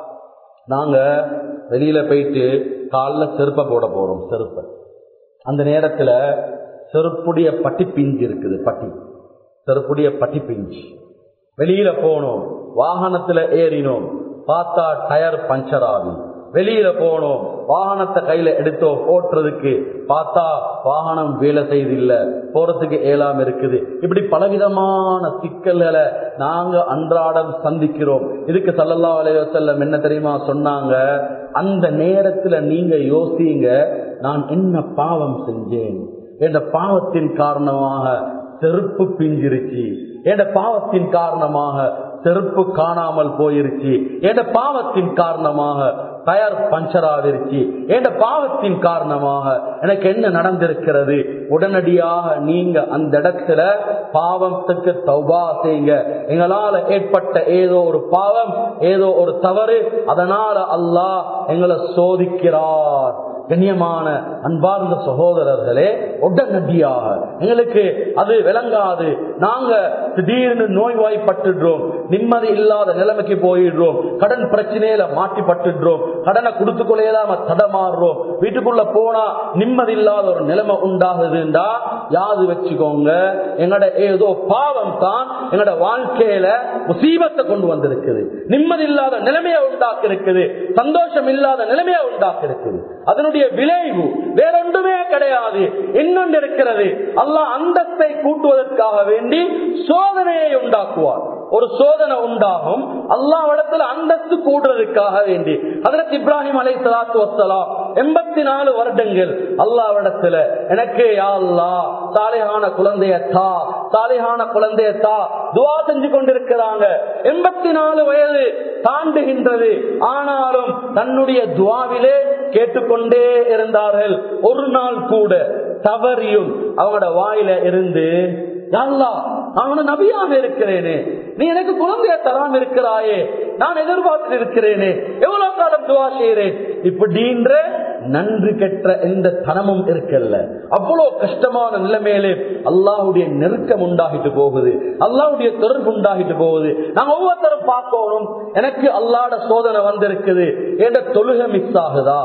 நாங்க வெளியில போயிட்டு காலில் செருப்பை போட போறோம் செருப்பை அந்த நேரத்துல செருப்புடைய பட்டி பிஞ்சு இருக்குது பட்டி செருப்புடைய பட்டி பிஞ்சு வெளியில போனோம் வாகனத்துல ஏறினோம் பார்த்தா டயர் பஞ்சர் ஆகி வெளியில போனோம் வாகனத்தை கையில எடுத்தோம் ஓட்டுறதுக்கு பார்த்தா வாகனம் வேலை செய்தில்ல போறதுக்கு ஏலாம் இருக்குது இப்படி பலவிதமான சிக்கல்களை நாங்க அன்றாடம் சந்திக்கிறோம் இதுக்கு சல்லல்லா அலைவசல்லம் என்ன தெரியுமா சொன்னாங்க அந்த நேரத்துல நீங்க யோசிங்க நான் என்ன பாவம் செஞ்சேன் என்ற பாவத்தின் காரணமாக செருப்பு பிஞ்சிருச்சு என்ற பாவத்தின் காரணமாக செருப்பு காணாமல் போயிருச்சு என்ற பாவத்தின் காரணமாக டயர் பஞ்சர் ஆகிருச்சு என்ற பாவத்தின் காரணமாக எனக்கு என்ன நடந்திருக்கிறது உடனடியாக நீங்க அந்த இடத்துல பாவத்துக்கு தௌபா செய்யுங்க எங்களால ஏற்பட்ட ஏதோ ஒரு பாவம் ஏதோ ஒரு தவறு அதனால அல்லாஹ் எங்களை சோதிக்கிறார் கண்ணியமான அன்பார்ந்த சகோதரர்களே உடனடியாக எங்களுக்கு அது விளங்காது நாங்க திடீர்னு நோய்வாய்ப்பட்டுடுறோம் நிம்மதி இல்லாத நிலைமைக்கு போயிடுறோம் கடன் பிரச்சனையில மாட்டிப்பட்டுடுறோம் கடனை கொடுத்து கொள்ளையிலாம தடமாறுறோம் வீட்டுக்குள்ள போனா நிம்மதி இல்லாத ஒரு நிலைமை உண்டாகுதுண்டா யாது வச்சுக்கோங்க எங்கட ஏதோ பாவம் தான் எங்கட வாழ்க்கையில முசீபத்தை கொண்டு வந்திருக்குது நிம்மதி இல்லாத நிலைமையை உண்டாக்கி இருக்குது சந்தோஷம் இல்லாத நிலைமையை உண்டாக்கி இருக்குது அதனுடைய விளைவு வேறொன்றுமே கிடையாது இன்னொன்று இருக்கிறது அல்லாஹ் அந்தஸ்தை கூட்டுவதற்காக வேண்டி சோதனையை உண்டாக்குவார் ஒரு சோதனை உண்டாகும் அல்லாவிடத்துல அந்தஸ்து கூடுறதுக்காக வேண்டி அதற்கு இப்ராஹிம் அலை சலாத்து வசலாம் எண்பத்தி நாலு வருடங்கள் அல்லாவிடத்துல எனக்கு யாழ்லா சாலையான குழந்தைய தா சாலையான குழந்தைய தா துவா செஞ்சு கொண்டிருக்கிறாங்க எண்பத்தி நாலு வயது தாண்டுகின்றது ஆனாலும் தன்னுடைய துவாவிலே கேட்டுக்கொண்டே இருந்தார்கள் ஒரு நாள் கூட தவறியும் அவங்களோட வாயில இருந்து யாழ்லா நான் நபியாக இருக்கிறேனே நீ எனக்கு குழந்தைய தராம இருக்கிறாயே நான் எதிர்பார்த்து இருக்கிறேனே எவ்வளவு காலம் துவா செய்கிறேன் இப்படின்ற நன்றி கெட்ட எந்த தனமும் இருக்கல்ல அவ்வளவு கஷ்டமான நிலைமையிலே அல்லாஹுடைய நெருக்கம் உண்டாகிட்டு போகுது அல்லாஹுடைய தொடர்பு உண்டாகிட்டு போகுது நாங்க ஒவ்வொருத்தரும் பார்க்கணும் எனக்கு அல்லாட சோதனை வந்திருக்குது என்ற தொழுகை மிஸ் ஆகுதா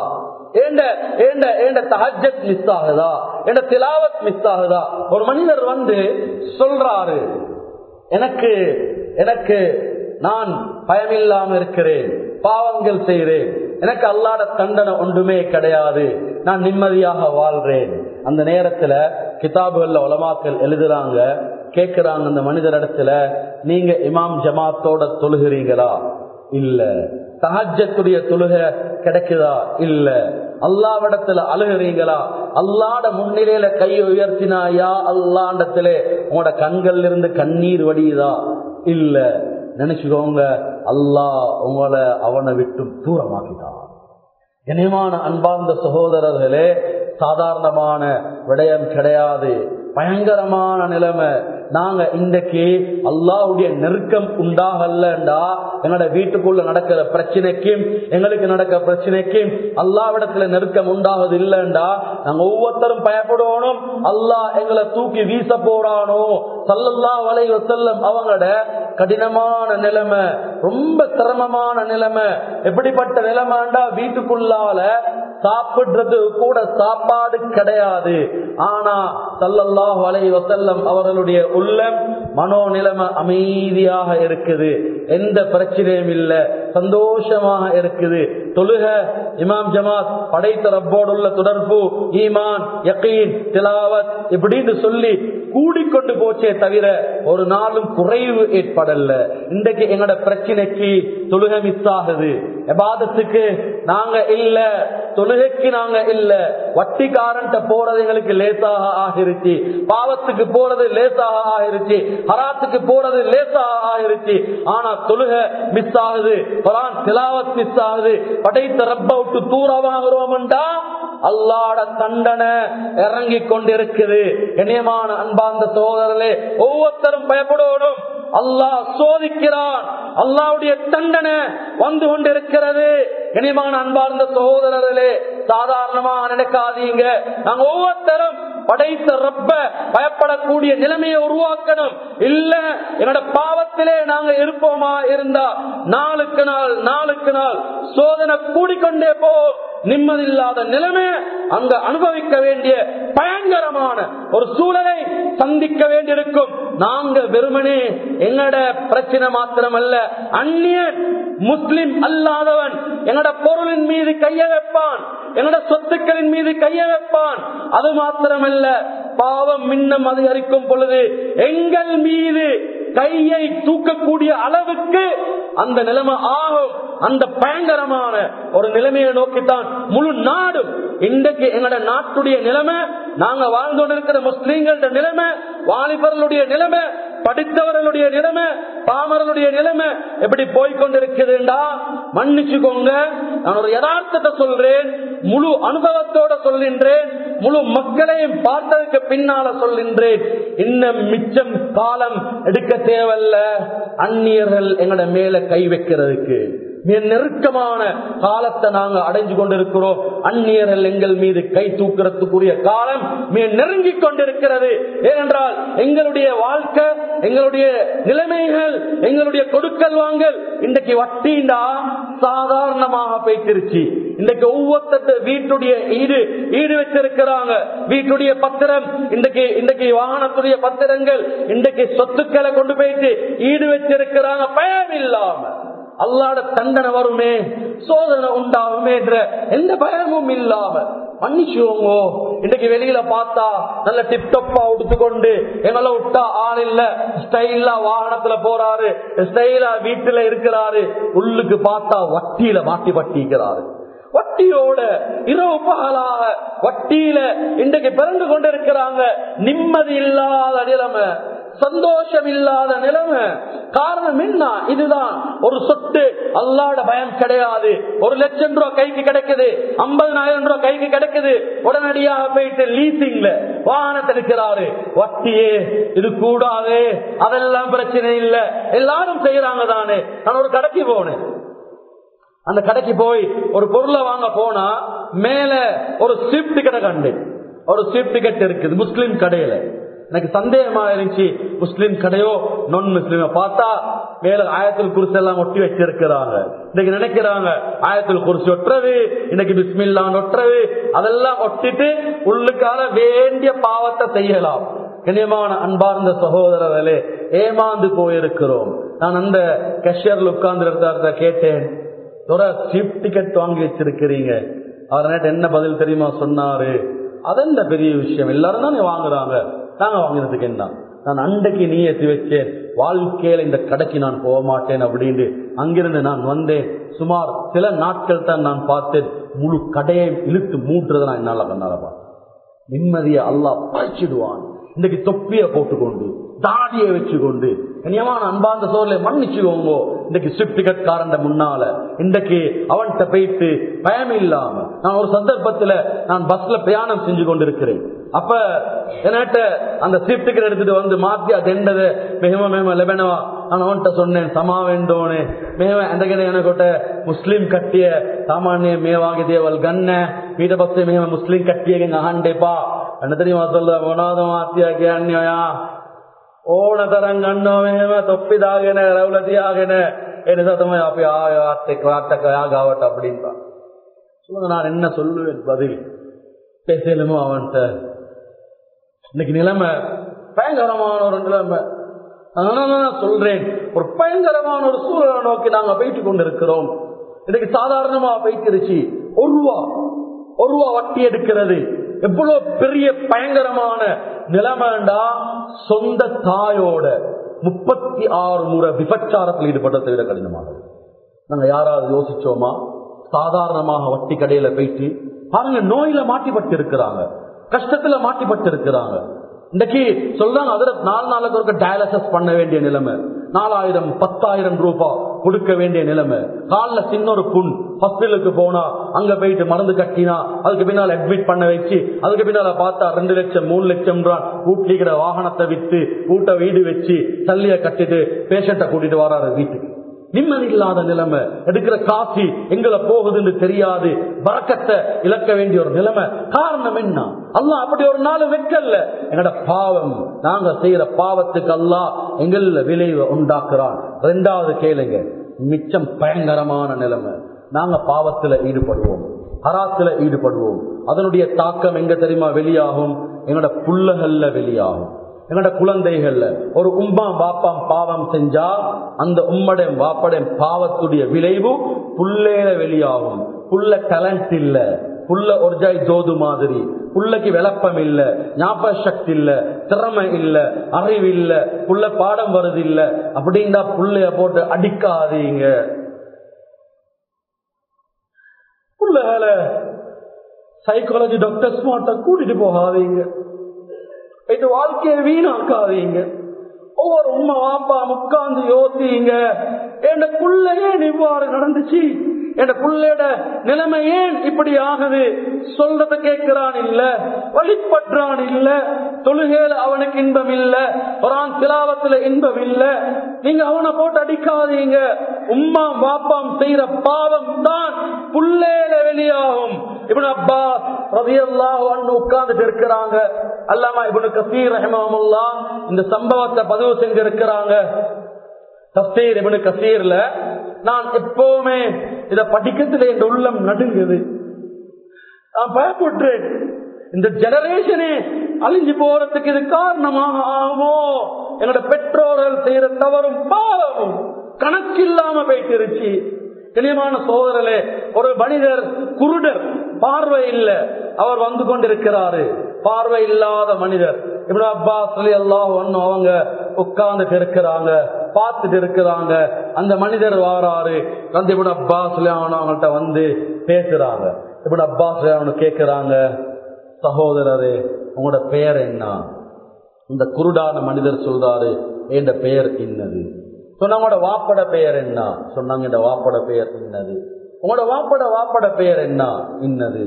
மிஸ் ஆகுதா என்ற திலாவத் மிஸ் ஆகுதா ஒரு மனிதர் வந்து சொல்றாரு எனக்கு எனக்கு நான் பயமில்லாம இருக்கிறேன் பாவங்கள் செய்கிறேன் எனக்கு அல்லாட தண்டனை ஒன்றுமே கிடையாது நான் நிம்மதியாக வாழ்றேன் அந்த நேரத்துல கிதாபுகள்ல உலமாக்கள் எழுதுறாங்க கேட்கிறாங்க அந்த மனிதர் இடத்துல நீங்க இமாம் ஜமாத்தோட தொழுகிறீங்களா இல்ல தஹஜத்துடைய தொழுக கிடைக்குதா இல்ல அல்லாவிடத்துல அழுகிறீங்களா அல்லாட முன்னிலையில கை உயர்த்தினா யா அல்லாண்டத்துல உங்களோட கண்கள்ல இருந்து கண்ணீர் வடியுதா இல்ல நினைச்சுக்கோங்க அல்லாஹ் உங்களை அவனை விட்டு தூரமாக்கிட்டான் இனிமான அன்பார்ந்த சகோதரர்களே சாதாரணமான விடயம் கிடையாது பயங்கரமான நிலைமை நாங்க இன்றைக்கு அல்லாவுடைய நெருக்கம் உண்டாகலண்டா எங்களோட வீட்டுக்குள்ள நடக்கிற பிரச்சனைக்கும் எங்களுக்கு நடக்கிற பிரச்சனைக்கும் அல்லாவிடத்துல நெருக்கம் உண்டாகுது இல்லைண்டா நாங்க ஒவ்வொருத்தரும் பயப்படணும் அல்லாஹ் எங்களை தூக்கி வீச போறானோ சல்லல்லா வலை செல்லம் அவங்களோட கடினமான நிலைமை ரொம்ப சிரமமான நிலைமை எப்படிப்பட்ட நிலைமைண்டா வீட்டுக்குள்ளால சாப்பிடுறது கூட சாப்பாடு கிடையாது ஆனா சல்லல்லாஹு அலைஹி வஸல்லம் அவர்களுடைய உள்ளம் மனோநிலைமை அமைதியாக இருக்குது எந்த பிரச்சனையும் இல்ல சந்தோஷமாக இருக்குது தொழுக இமாம் ஜமாத் படைத்த ரப்போடு உள்ள தொடர்பு ஈமான் யக்கீன் திலாவத் இப்படின்னு சொல்லி கூடிக்கொண்டு போச்சே தவிர ஒரு நாளும் குறைவு ஏற்படல இன்றைக்கு எங்களோட பிரச்சனைக்கு தொழுகை மிஸ் ஆகுது எபாதத்துக்கு நாங்க இல்ல தொழுகைக்கு நாங்க இல்ல வட்டிக்காரன்ட்ட போறது எங்களுக்கு லேசாக ஆகிருச்சு பாவத்துக்கு போறது லேசாக ஆகிருச்சு ஹராத்துக்கு போறது லேசாக ஆகிருச்சு ஆனா தொழுக மிஸ் ஆகுது குரான் திலாவத் மிஸ் ஆகுது படைத்த ரப்ப விட்டு தூரமாகிறோம்டா அல்லாட தண்டனை இறங்கி கொண்டிருக்குது இணையமான அன்பார்ந்த சோதரர்களே ஒவ்வொருத்தரும் பயப்படணும் அல்லாஹ் சோதிக்கிறான் அல்லாவுடைய தண்டனை வந்து கொண்டிருக்கிறது இனிமான அன்பார்ந்த சகோதரர்களே சாதாரணமா நினைக்காதீங்க நாங்க ஒவ்வொருத்தரும் படைத்த ரப்ப பயப்படக்கூடிய நிலைமையை உருவாக்கணும் இல்ல என்னோட பாவத்திலே நாங்க இருப்போமா இருந்தா நாளுக்கு நாள் நாளுக்கு நாள் சோதனை கூடிக்கொண்டே போ நிம்மதியில்லாத நிலைமை அங்க அனுபவிக்க வேண்டிய பயங்கரமான ஒரு சூழலை சந்திக்க வேண்டியிருக்கும் நாங்க வெறுமனே எங்கட பிரச்சனை மாத்திரமல்ல அந்நியன் முஸ்லிம் அல்லாதவன் எங்கட பொருளின் மீது கைய வைப்பான் எங்கட சொத்துக்களின் மீது கைய வைப்பான் அது மாத்திரமல்ல பாவம் மின்னம் அதிகரிக்கும் பொழுது எங்கள் மீது கையை தூக்கக்கூடிய அளவுக்கு அந்த நிலைமை ஆகும் அந்த பயங்கரமான ஒரு நிலைமையை நோக்கித்தான் முழு நாடும் இன்றைக்கு எங்களோட நாட்டுடைய நிலைமை நாங்க வாழ்ந்து கொண்டிருக்கிற முஸ்லீம்களோட நிலைமை வாலிபர்களுடைய நிலைமை படித்தவர்களுடைய நிலைமை பாமரனுடைய நிலைமை எப்படி போய்கொண்டிருக்குதுண்டா மன்னிச்சுக்கோங்க நான் ஒரு யதார்த்தத்தை சொல்றேன் முழு அனுபவத்தோட சொல்கின்றேன் முழு மக்களையும் பார்த்ததுக்கு பின்னால சொல்கின்றேன் இன்னும் மிச்சம் காலம் எடுக்க தேவையில்ல அந்நியர்கள் எங்களோட மேல கை வைக்கிறதுக்கு மிக நெருக்கமான காலத்தை நாங்க அடைஞ்சு கொண்டிருக்கிறோம் அந்நியர்கள் எங்கள் மீது கை தூக்கிறதுக்குரிய காலம் மிக நெருங்கி கொண்டிருக்கிறது ஏனென்றால் எங்களுடைய வாழ்க்கை எங்களுடைய நிலைமைகள் எங்களுடைய கொடுக்கல் வாங்கல் இன்றைக்கு வட்டிண்டா சாதாரணமாக போய்த்திருச்சு இன்றைக்கு ஒவ்வொருத்த வீட்டுடைய ஈடு ஈடு வச்சிருக்கிறாங்க வீட்டுடைய பத்திரம் இன்றைக்கு இன்றைக்கு வாகனத்துடைய பத்திரங்கள் இன்றைக்கு சொத்துக்களை கொண்டு போயிட்டு ஈடு வச்சிருக்கிறாங்க பயம் இல்லாம அல்லாட தண்டனை வருமே சோதனை உண்டாகுமே என்ற எந்த பயமும் இல்லாம மன்னிச்சுவோங்க இன்னைக்கு வெளியில பார்த்தா நல்ல டிப்டப்பா உடுத்துக்கொண்டு எங்களை விட்டா ஆள் இல்ல ஸ்டைலா வாகனத்துல போறாரு ஸ்டைலா வீட்டுல இருக்கிறாரு உள்ளுக்கு பார்த்தா வட்டியில மாட்டி வட்டிக்கிறாரு வட்டியோட இரவு பகலாக வட்டியில இன்றைக்கு பிறந்து கொண்டிருக்கிறாங்க நிம்மதி இல்லாத நிலைமை சந்தோஷம் இல்லாத நிலைமை காரணம் என்ன இதுதான் ஒரு சொத்து அல்லாட பயம் கிடையாது ஒரு லட்சம் ரூபாய் கைக்கு கிடைக்குது ஐம்பதனாயிரம் ரூபாய் கைக்கு கிடைக்குது உடனடியாக போயிட்டு லீசிங்ல வாகனத்தை இருக்கிறாரு வட்டியே இது கூடாது அதெல்லாம் பிரச்சனை இல்லை எல்லாரும் செய்யறாங்க தானே நான் ஒரு கடைக்கு போனேன் அந்த கடைக்கு போய் ஒரு பொருளை வாங்க போனா மேல ஒரு ஸ்விப்ட் கடை கண்டு ஒரு ஸ்விப்ட் டிக்கெட் இருக்குது முஸ்லீம் கடையில எனக்கு சந்தேகமா இருந்துச்சு முஸ்லீம் கடையோ நான் முஸ்லீம் பார்த்தா மேல ஆயத்தில் குருசு எல்லாம் ஒட்டி வச்சிருக்கிறாங்க இன்னைக்கு நினைக்கிறாங்க ஆயத்தில் குருசு ஒட்டுறது இன்னைக்கு பிஸ்மில்லான் ஒட்டுறது அதெல்லாம் ஒட்டிட்டு உள்ளுக்கால வேண்டிய பாவத்தை செய்யலாம் கண்ணியமான அன்பார்ந்த சகோதரர்களே ஏமாந்து போயிருக்கிறோம் நான் அந்த கஷியர்ல உட்கார்ந்து கேட்டேன் ஒரு சீப் டிக்கெட் வாங்கி வச்சிருக்கிறீங்க அவர் நேற்று என்ன பதில் தெரியுமா சொன்னாரு அதென்ன பெரிய விஷயம் எல்லாரும் தானே வாங்குறாங்க நாங்க வாங்கினதுக்கு என்ன நான் அண்டைக்கு நீ ஏற்றி வச்சேன் வாழ்க்கையில இந்த கடைக்கு நான் போக மாட்டேன் அப்படின்னு அங்கிருந்து நான் வந்தேன் சுமார் சில நாட்கள் தான் நான் பார்த்தேன் முழு கடையை இழுத்து மூட்டுறதை நான் என்னால கண்ணால பார்த்தேன் நிம்மதியை அல்லாஹ் பழிச்சிடுவான் இன்னைக்கு தொப்பிய போட்டுக்கொண்டு தாடியை வச்சுக்கொண்டு கனியமான அன்பாந்த சோர்ல மன்னிச்சுக்கோங்க இன்னைக்கு ஸ்விஃப்ட் டிக்கெட் காரண்ட முன்னால இன்னைக்கு அவன்கிட்ட போயிட்டு பயம் இல்லாம நான் ஒரு சந்தர்ப்பத்துல நான் பஸ்ல பிரயாணம் செஞ்சு கொண்டிருக்கிறேன் அப்ப என்கிட்ட அந்த ஸ்விஃப்ட் டிக்கெட் எடுத்துட்டு வந்து மாத்தி அது என்னது மேம மேம லெபனவா நான் அவன்கிட்ட சொன்னேன் சமா வேண்டோன்னு மேம ಎಂದಗನೆ எனக்கொட்ட முஸ்லிம் கட்டிய சாமானிய மேவாகிதேவல் கண்ண வீட பத்து மேம முஸ்லிம் கட்டிய அஹண்டேப்பா என்ன தெரியுமா சொல்ல මොනවද මාත්‍යා කියන්නේ ඔයා ඕන තරම් ගන්නවා මෙහෙම තොප්පි දාගෙන රැවුල තියාගෙන ඒ නිසා තමයි අපි ආයත් එක්ක වාට්ටක ඔයා ගාවට அப்படின்பா சொல்லுங்க நான் என்ன சொல்லுவேன் பதில் பேசலுமோ அவன்கிட்ட இன்னைக்கு நிலைமை பயங்கரமான ஒரு நிலைமை அதனால நான் சொல்றேன் ஒரு பயங்கரமான ஒரு சூழலை நோக்கி நாங்க போயிட்டு கொண்டிருக்கிறோம் இன்னைக்கு சாதாரணமா போயிட்டுருச்சு ஒரு ரூபா ஒரு ரூபா வட்டி எடுக்கிறது எவ்வளவு பெரிய பயங்கரமான நிலைமைண்டா சொந்த தாயோட முப்பத்தி ஆறு முறை விபச்சாரத்தில் ஈடுபட்டதை விட கடினமானது நாங்க யாராவது யோசிச்சோமா சாதாரணமாக வட்டி கடையில போயிட்டு பாருங்க நோயில மாட்டிப்பட்டு இருக்கிறாங்க கஷ்டத்துல மாட்டிப்பட்டு இருக்கிறாங்க இன்னைக்கு சொல்றாங்க அதுல நாலு நாளுக்கு ஒரு டயாலிசிஸ் பண்ண வேண்டிய நிலைமை நாலாயிரம் பத்தாயிரம் ரூபாய் கொடுக்க வேண்டிய நிலைமை காலில் சின்ன ஒரு புண் ஹாஸ்பிட்டலுக்கு போனா அங்க போயிட்டு மருந்து கட்டினா அதுக்கு பின்னால அட்மிட் பண்ண வச்சு அதுக்கு பின்னால பார்த்தா ரெண்டு லட்சம் மூணு லட்சம் வீட்டுக்கிற வாகனத்தை வித்து வீட்டை வீடு வச்சு சல்லிய கட்டிட்டு பேஷண்ட்டை கூட்டிட்டு வராரு வீட்டுக்கு நிம்மதி இல்லாத நிலைமை எடுக்கிற காசி எங்களை போகுதுன்னு தெரியாது வரக்கத்தை இழக்க வேண்டிய ஒரு நிலைமை காரணம் என்ன அல்லாஹ் அப்படி ஒரு நாள் வைக்கல எங்கட பாவம் நாங்க செய்யற பாவத்துக்கு அல்லாஹ் எங்கள விளைவை உண்டாக்குறான் ரெண்டாவது கேளுங்க மிச்சம் பயங்கரமான நிலைமை நாங்க பாவத்துல ஈடுபடுவோம் ஹராத்துல ஈடுபடுவோம் அதனுடைய தாக்கம் எங்க தெரியுமா வெளியாகும் எங்களோட புள்ளகல்ல வெளியாகும் எங்களோட குழந்தைகள்ல ஒரு உம்மா பாப்பாம் பாவம் செஞ்சா அந்த உம்மடைய பாப்படைய பாவத்துடைய விளைவு புள்ளேல வெளியாகும் புள்ள டேலண்ட் இல்ல புள்ள ஒரு ஜாய் ஜோது மாதிரி புள்ளைக்கு விளப்பம் இல்ல ஞாபக சக்தி இல்ல திறமை இல்ல அறிவு இல்ல புள்ள பாடம் வருது இல்ல அப்படின்னா புள்ளைய போட்டு அடிக்காதீங்க புள்ளகளை சைக்காலஜி டாக்டர்ஸ் மாட்ட கூட்டிட்டு போகாதீங்க இது வாழ்க்கையை வீணாக்காதீங்க ஒவ்வொரு உண்மை வாப்பா உட்கார்ந்து யோசிங்க என் புள்ள ஏன் இவ்வாறு நடந்துச்சு என் புள்ளையோட நிலைமை ஏன் இப்படி ஆகுது சொல்றத கேட்கிறான் இல்ல வழிபற்றான் இல்ல தொழுகையில அவனுக்கு இன்பம் இல்ல குரான் திலாவத்துல இன்பம் இல்ல நீங்க அவனை போட்டு அடிக்காதீங்க உம்மா பாப்பாம் செய்யற பாவம் தான் புள்ளேல வெளியாகும் இவன் அப்பா ரவியல்லாஹ் உட்கார்ந்துட்டு இருக்கிறாங்க அல்லாமா இவனு கசீர் ரஹமாமுல்லா இந்த சம்பவத்தை பதிவு செஞ்சிருக்கிறாங்க தஸ்தீர் இவனு கசீர்ல நான் எப்பவுமே இத படிக்கிறதுல என் உள்ளம் நடுங்குது நான் பயப்பட்டேன் இந்த ஜெனரேஷனே அழிஞ்சு போறதுக்கு இது காரணமாக ஆகுமோ என்னோட பெற்றோர்கள் செய்யற தவறும் பாவமும் கணக்கில்லாம போயிட்டு கனியமான சோதரலே ஒரு மனிதர் குருடர் பார்வை இல்ல அவர் வந்து கொண்டிருக்கிறாரு பார்வை இல்லாத மனிதர் இப்படி அப்பா சொல்லி எல்லாம் ஒன்னும் அவங்க உட்கார்ந்துட்டு இருக்கிறாங்க பார்த்துட்டு இருக்கிறாங்க அந்த மனிதர் வாராரு வந்து இப்படி அப்பா சொல்லி அவங்கள்ட்ட வந்து பேசுறாங்க இப்படி அப்பா சொல்லி அவனு கேட்கிறாங்க சகோதரரே உங்களோட பெயர் என்ன இந்த குருடான மனிதர் சொல்றாரு என் பெயர் இன்னது சொன்னாங்களோட வாப்பட பெயர் என்ன சொன்னாங்க இந்த வாப்பட பெயர் இன்னது உங்களோட வாப்பட வாப்பட பெயர் என்ன இன்னது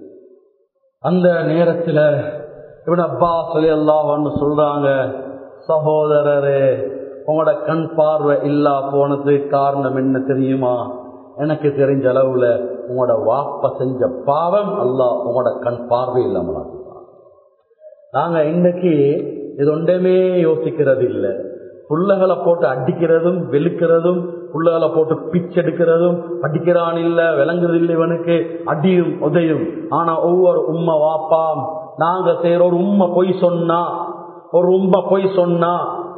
அந்த நேரத்துல இவன் அப்பா சொல்லி எல்லாம் சொல்றாங்க சகோதரரே உங்களோட கண் பார்வை இல்லா போனது காரணம் என்ன தெரியுமா எனக்கு தெரிஞ்ச அளவுல உங்களோட வாப்ப செஞ்ச பாவம் அல்ல உங்களோட கண் பார்வை இல்லாம நாங்க இன்னைக்கு இது ஒன்றுமே யோசிக்கிறது இல்லை புள்ளகளை போட்டு அடிக்கிறதும் வெளுக்கிறதும் புள்ளகளை போட்டு பிச்செடுக்கிறதும் படிக்கிறான் இல்ல விளங்குது இல்லை இவனுக்கு அடியும் உதையும் ஆனா ஒவ்வொரு உண்மை வாப்பாம் நாங்க செய்யற ஒரு உண்மை பொய் சொன்னா ஒரு உண்மை பொய் சொன்னா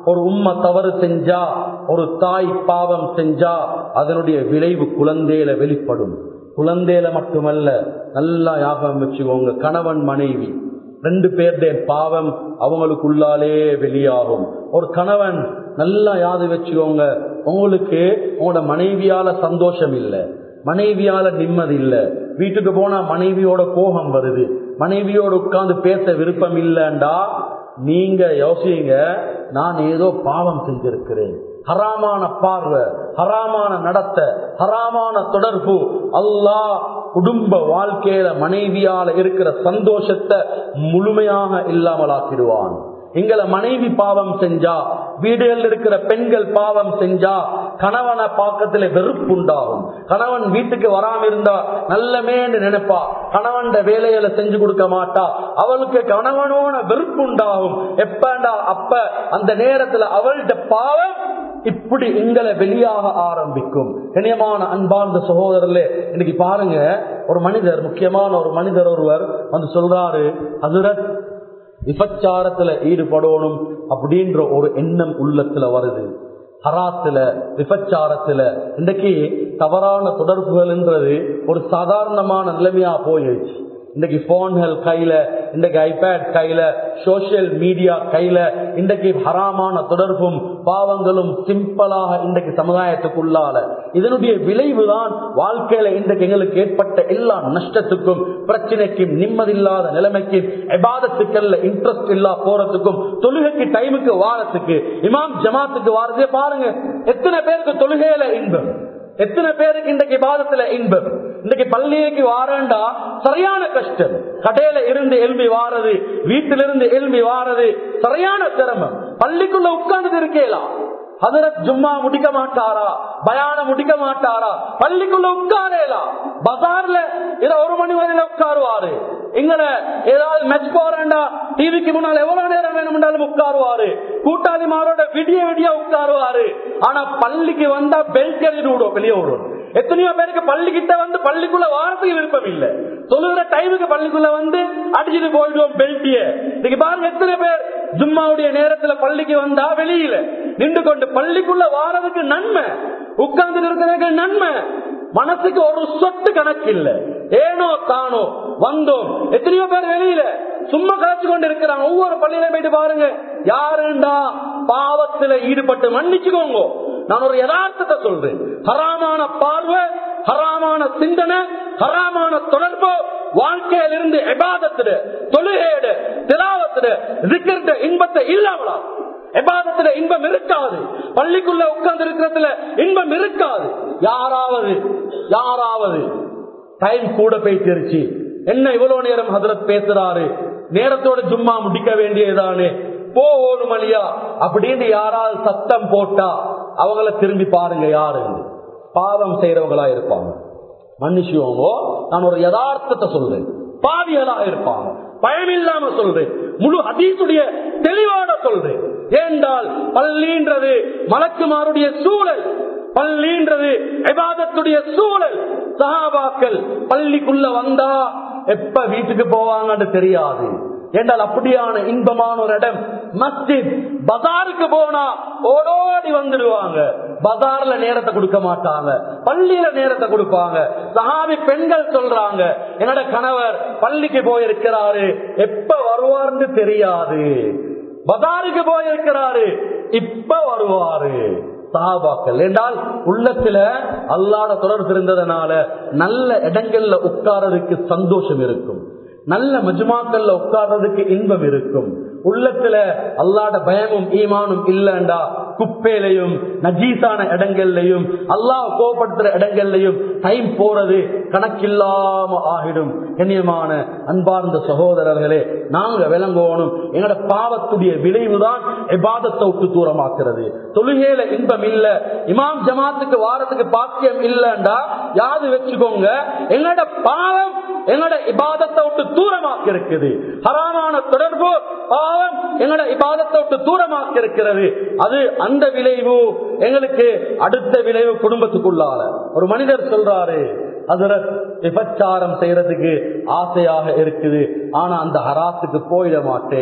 ஒரு உம்மை தவறு செஞ்சா ஒரு தாய் பாவம் செஞ்சா அதனுடைய விளைவு குழந்தையில வெளிப்படும் குழந்தையில மட்டுமல்ல நல்லா ஞாபகம் வச்சுக்கோங்க கணவன் மனைவி ரெண்டு பேருடைய பாவம் அவங்களுக்குள்ளாலே வெளியாகும் ஒரு கணவன் நல்லா யாது வச்சுக்கோங்க உங்களுக்கு உங்களோட மனைவியால சந்தோஷம் இல்லை மனைவியால நிம்மதி இல்ல வீட்டுக்கு போனா மனைவியோட கோபம் வருது மனைவியோட உட்கார்ந்து பேச விருப்பம் இல்லைண்டா நீங்க யோசிங்க நான் ஏதோ பாவம் செஞ்சிருக்கிறேன் ஹராமான பார்வை ஹராமான நடத்த ஹராமான தொடர்பு அல்லாஹ் குடும்ப வாழ்க்கையில மனைவியால இருக்கிற சந்தோஷத்தை முழுமையாக இல்லாமலாக்கிடுவான் எங்களை மனைவி பாவம் செஞ்சா வீடுகளில் இருக்கிற பெண்கள் பாவம் செஞ்சா கணவனை பாக்கத்துல வெறுப்புண்டாகும் கணவன் வீட்டுக்கு வராம இருந்தா நல்லமேன்னு நினைப்பா கணவன் வேலைகளை செஞ்சு கொடுக்க மாட்டா அவளுக்கு கணவனோட வெறுப்புண்டாகும் எப்பண்டா அப்ப அந்த நேரத்துல அவள்கிட்ட பாவம் இப்படி எங்களை வெளியாக ஆரம்பிக்கும் கண்ணியமான அன்பார்ந்த சகோதரர்களே இன்னைக்கு பாருங்க ஒரு மனிதர் முக்கியமான ஒரு மனிதர் ஒருவர் வந்து சொல்றாரு ஹசரத் விபச்சாரத்துல ஈடுபடணும் அப்படின்ற ஒரு எண்ணம் உள்ளத்துல வருது ஹராத்துல விபச்சாரத்துல இன்றைக்கு தவறான தொடர்புகள்ன்றது ஒரு சாதாரணமான நிலைமையா போயிடுச்சு இன்றைக்கு போன்கள் கையில இன்றைக்கு ஐபேட் கையில சோசியல் மீடியா கையில இன்றைக்கு ஹராமான தொடர்பும் பாவங்களும் சிம்பிளாக இன்றைக்கு சமுதாயத்துக்குள்ளால இதனுடைய விளைவுதான் வாழ்க்கையில இன்றைக்கு எங்களுக்கு ஏற்பட்ட எல்லா நஷ்டத்துக்கும் பிரச்சனைக்கும் நிம்மதியில்லாத நிலைமைக்கும் எபாதத்துக்கல்ல இன்ட்ரெஸ்ட் இல்லா போறதுக்கும் தொழுகைக்கு டைமுக்கு வாரத்துக்கு இமாம் ஜமாத்துக்கு வாரதே பாருங்க எத்தனை பேருக்கு தொழுகையில இன்பம் எத்தனை பேருக்கு இன்றைக்கு பாதத்துல இன்பம் இன்னைக்கு பள்ளிக்கு வாரண்டா சரியான கஷ்டம் கடையில இருந்து எல்பி வாரது வீட்டிலிருந்து எல்பி வாரது சரியான சிரமம் பள்ளிக்குள்ள உட்கார்ந்து இருக்கலாம் ஹதரத் ஜும்மா முடிக்க மாட்டாரா பயான முடிக்க மாட்டாரா பள்ளிக்குள்ள உட்காரலாம் பஜார்ல இதை ஒரு மணி வரையில உட்காருவாரு எங்களை ஏதாவது மெச் போறேன்டா டிவிக்கு முன்னால் எவ்வளவு நேரம் வேணும்னாலும் உட்காருவாரு கூட்டாளிமாரோட விடிய விடிய உட்காருவாரு ஆனா பள்ளிக்கு வந்தா பெல்ட் எழுதி விடும் வெளியே விடும் எத்தனையோ பேருக்கு பள்ளிக்கிட்ட வந்து பள்ளிக்குள்ள வாரத்துக்கு விருப்பம் இல்ல சொல்லுகிற டைமுக்கு பள்ளிக்குள்ள வந்து அடிச்சுட்டு போயிடுவோம் பெல்ட்டிய இன்னைக்கு பாருங்க எத்தனை பேர் ஜும்மாவுடைய நேரத்துல பள்ளிக்கு வந்தா வெளியில நின்று கொண்டு பள்ளிக்குள்ள வாரதுக்கு நன்மை உட்கார்ந்து இருக்கிறதுக்கு நன்மை மனசுக்கு ஒரு சொத்து கணக்கு இல்ல ஏனோ தானோ வந்தோம் எத்தனையோ பேர் வெளியில சும்மா கலைச்சு கொண்டு இருக்கிறாங்க ஒவ்வொரு பள்ளியில போயிட்டு பாருங்க யாருண்டா பாவத்துல ஈடுபட்டு மன்னிச்சுக்கோங்க நான் ஒரு யதார்த்தத்தை சொல்றேன் ஹராமான பார்வை ஹராமான சிந்தனை ஹராமான தொடர்பு வாழ்க்கையில இருந்து எபாதத்துல தொழுகையோட திலாவத்துல இருக்கிற இன்பத்தை இல்லாமலா எபாதத்துல இன்பம் இருக்காது பள்ளிக்குள்ள உட்கார்ந்து இருக்கிறதுல இன்பம் இருக்காது யாராவது யாராவது டைம் கூட போயிட்டு என்ன இவ்வளவு நேரம் ஹதரத் பேசுறாரு நேரத்தோட சும்மா முடிக்க வேண்டியதானே போகணும் அழியா அப்படின்னு யாராவது சத்தம் போட்டா அவங்கள திரும்பி பாருங்க யாரு பாவம் செய்யறவங்களா இருப்பாங்க மன்னிச்சுவோங்க நான் ஒரு யதார்த்தத்தை சொல்றேன் பாவிகளா இருப்பாங்க பயமில்லாம சொல்றேன் முழு ஹதீசுடைய தெளிவான சொல்றேன் ஏண்டால் பள்ளின்றது மலக்குமாருடைய சூழல் பள்ளின்றது எபாதத்துடைய சூழல் சகாபாக்கள் பள்ளிக்குள்ள வந்தா எப்ப வீட்டுக்கு போவாங்கன்னு தெரியாது என்றால் அப்படியான இன்பமான ஒரு இடம் மஸ்ஜித் பஜாருக்கு போனா ஓடோடி வந்துடுவாங்க பஜார்ல நேரத்தை கொடுக்க மாட்டாங்க பள்ளியில நேரத்தை கொடுப்பாங்க சஹாபி பெண்கள் சொல்றாங்க என்னோட கணவர் பள்ளிக்கு போயிருக்கிறாரு எப்ப வருவார்னு தெரியாது பஜாருக்கு போயிருக்கிறாரு இப்ப வருவாரு சஹாபாக்கள் என்றால் உள்ளத்துல அல்லாத தொடர்பு இருந்ததுனால நல்ல இடங்கள்ல உட்காரதுக்கு சந்தோஷம் இருக்கும் நல்ல மஜ்மாக்கள்ல உட்கார்றதுக்கு இன்பம் இருக்கும் உள்ளத்துல அல்லாட பயமும் ஈமானும் இல்லண்டா குப்பையிலையும் நஜீசான இடங்கள்லையும் அல்லாஹ் கோபப்படுத்துற இடங்கள்லையும் டைம் போறது கணக்கில்லாம ஆகிடும் கண்ணியமான அன்பார்ந்த சகோதரர்களே நாங்க விளங்கணும் எங்களோட பாவத்துடைய விளைவுதான் எபாதத்தை விட்டு தூரமாக்குறது தொழுகையில இன்பம் இல்ல இமாம் ஜமாத்துக்கு வாரத்துக்கு பாக்கியம் இல்லண்டா யாது வச்சுக்கோங்க எங்களோட பாவம் எங்களோட இபாதத்தை விட்டு தூரமாக்கி இருக்குது ஹராமான தொடர்பு பாவம் எங்களோட இபாதத்தை விட்டு தூரமாக்கி இருக்கிறது அது அந்த விளைவு எங்களுக்கு அடுத்த விளைவு குடும்பத்துக்குள்ளால ஒரு மனிதர் சொல்றாரு அதுல விபச்சாரம் செய்யறதுக்கு ஆசையாக இருக்குது ஆனா அந்த ஹராத்துக்கு போயிட மாட்டேன்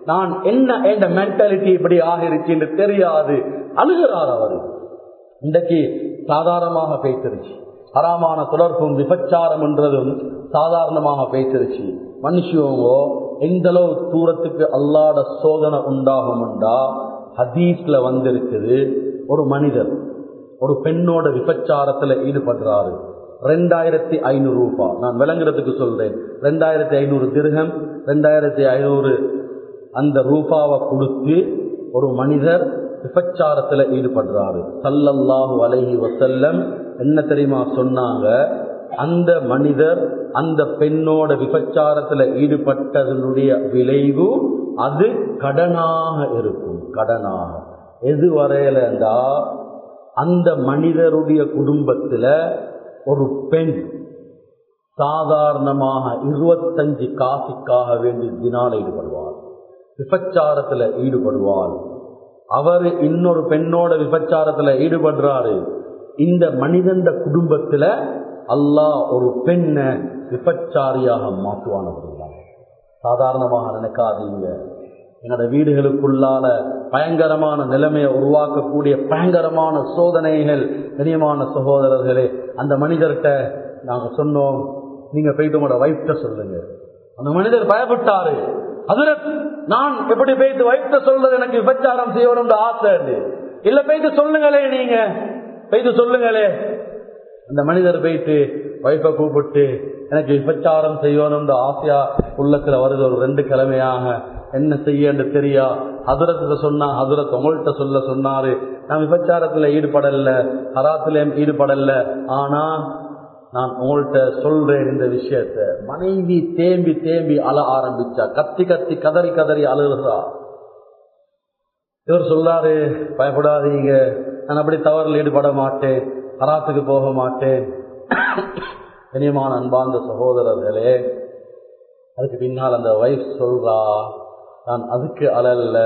நான் என்ன என்ற மென்டாலிட்டி இப்படி ஆகிருச்சு என்று தெரியாது அழுகிறார் அவர் இன்றைக்கு சாதாரணமாக பேசிருச்சு ஹராமான தொடர்பும் விபச்சாரம் என்றதும் சாதாரணமாக பேசிருச்சு மனுஷவங்கோ எந்த அளவு தூரத்துக்கு அல்லாட சோதனை உண்டாகும்டா ஹதீஸ்ல வந்திருக்குது ஒரு மனிதர் ஒரு பெண்ணோட விபச்சாரத்துல ஈடுபடுறாரு ரெண்டாயிரத்தி ஐநூறு ரூபாய் நான் விளங்குறதுக்கு சொல்றேன் ரெண்டாயிரத்தி ஐநூறு திருகம் ரெண்டாயிரத்தி ஐநூறு அந்த ரூபாவை கொடுத்து ஒரு மனிதர் விபச்சாரத்துல ஈடுபடுறாரு சல்லல்லாஹு அலைஹி வசல்லம் என்ன தெரியுமா சொன்னாங்க அந்த மனிதர் அந்த பெண்ணோட விபச்சாரத்துல ஈடுபட்டதனுடைய விளைவு அது கடனாக இருக்கும் கடனாக எது வரையிலண்டா அந்த மனிதருடைய குடும்பத்துல ஒரு பெண் சாதாரணமாக இருபத்தஞ்சு காசிக்காக வேண்டி தினால ஈடுபடுவார் விபச்சாரத்துல ஈடுபடுவார் அவர் இன்னொரு பெண்ணோட விபச்சாரத்துல ஈடுபடுறாரு இந்த மனிதன் குடும்பத்துல அல்லாஹ் ஒரு பெண்ணை விபச்சாரியாக மாற்றுவானவர்கள் சாதாரணமாக நினைக்காதீங்க என்னோட வீடுகளுக்குள்ளால பயங்கரமான நிலைமையை உருவாக்கக்கூடிய பயங்கரமான சோதனைகள் கனியமான சகோதரர்களே அந்த மனிதர்கிட்ட நாங்க சொன்னோம் நீங்க போயிட்டு உங்களோட வைஃப்ட சொல்லுங்க அந்த மனிதர் பயப்பட்டாரு அதுல நான் எப்படி போயிட்டு வைஃப்ட சொல்றது எனக்கு விபச்சாரம் செய்யணும்னு ஆசை இல்ல போயிட்டு சொல்லுங்களே நீங்க போயிட்டு சொல்லுங்களே அந்த மனிதர் போயிட்டு வைஃபை கூப்பிட்டு எனக்கு விபச்சாரம் செய்யணும்னு ஆசையா உள்ளத்துல வருது ஒரு ரெண்டு கிழமையாக என்ன செய்யன்னு தெரியா அதுரத்துல சொன்னா அதுரத் உங்கள்கிட்ட சொல்ல சொன்னாரு நான் விபச்சாரத்துல ஈடுபடல ஹராத்திலையும் ஈடுபடல ஆனா நான் உங்கள்கிட்ட சொல்றேன் இந்த விஷயத்த மனைவி தேம்பி தேம்பி அழ ஆரம்பிச்சா கத்தி கத்தி கதறி கதறி அழுகிறா இவர் சொல்றாரு பயப்படாதீங்க நான் அப்படி தவறில் ஈடுபட மாட்டேன் ஹராத்துக்கு போக மாட்டேன் கனியமான அன்பார்ந்த சகோதரர்களே அதுக்கு பின்னால் அந்த வைஃப் சொல்றா நான் அதுக்கு அழல்ல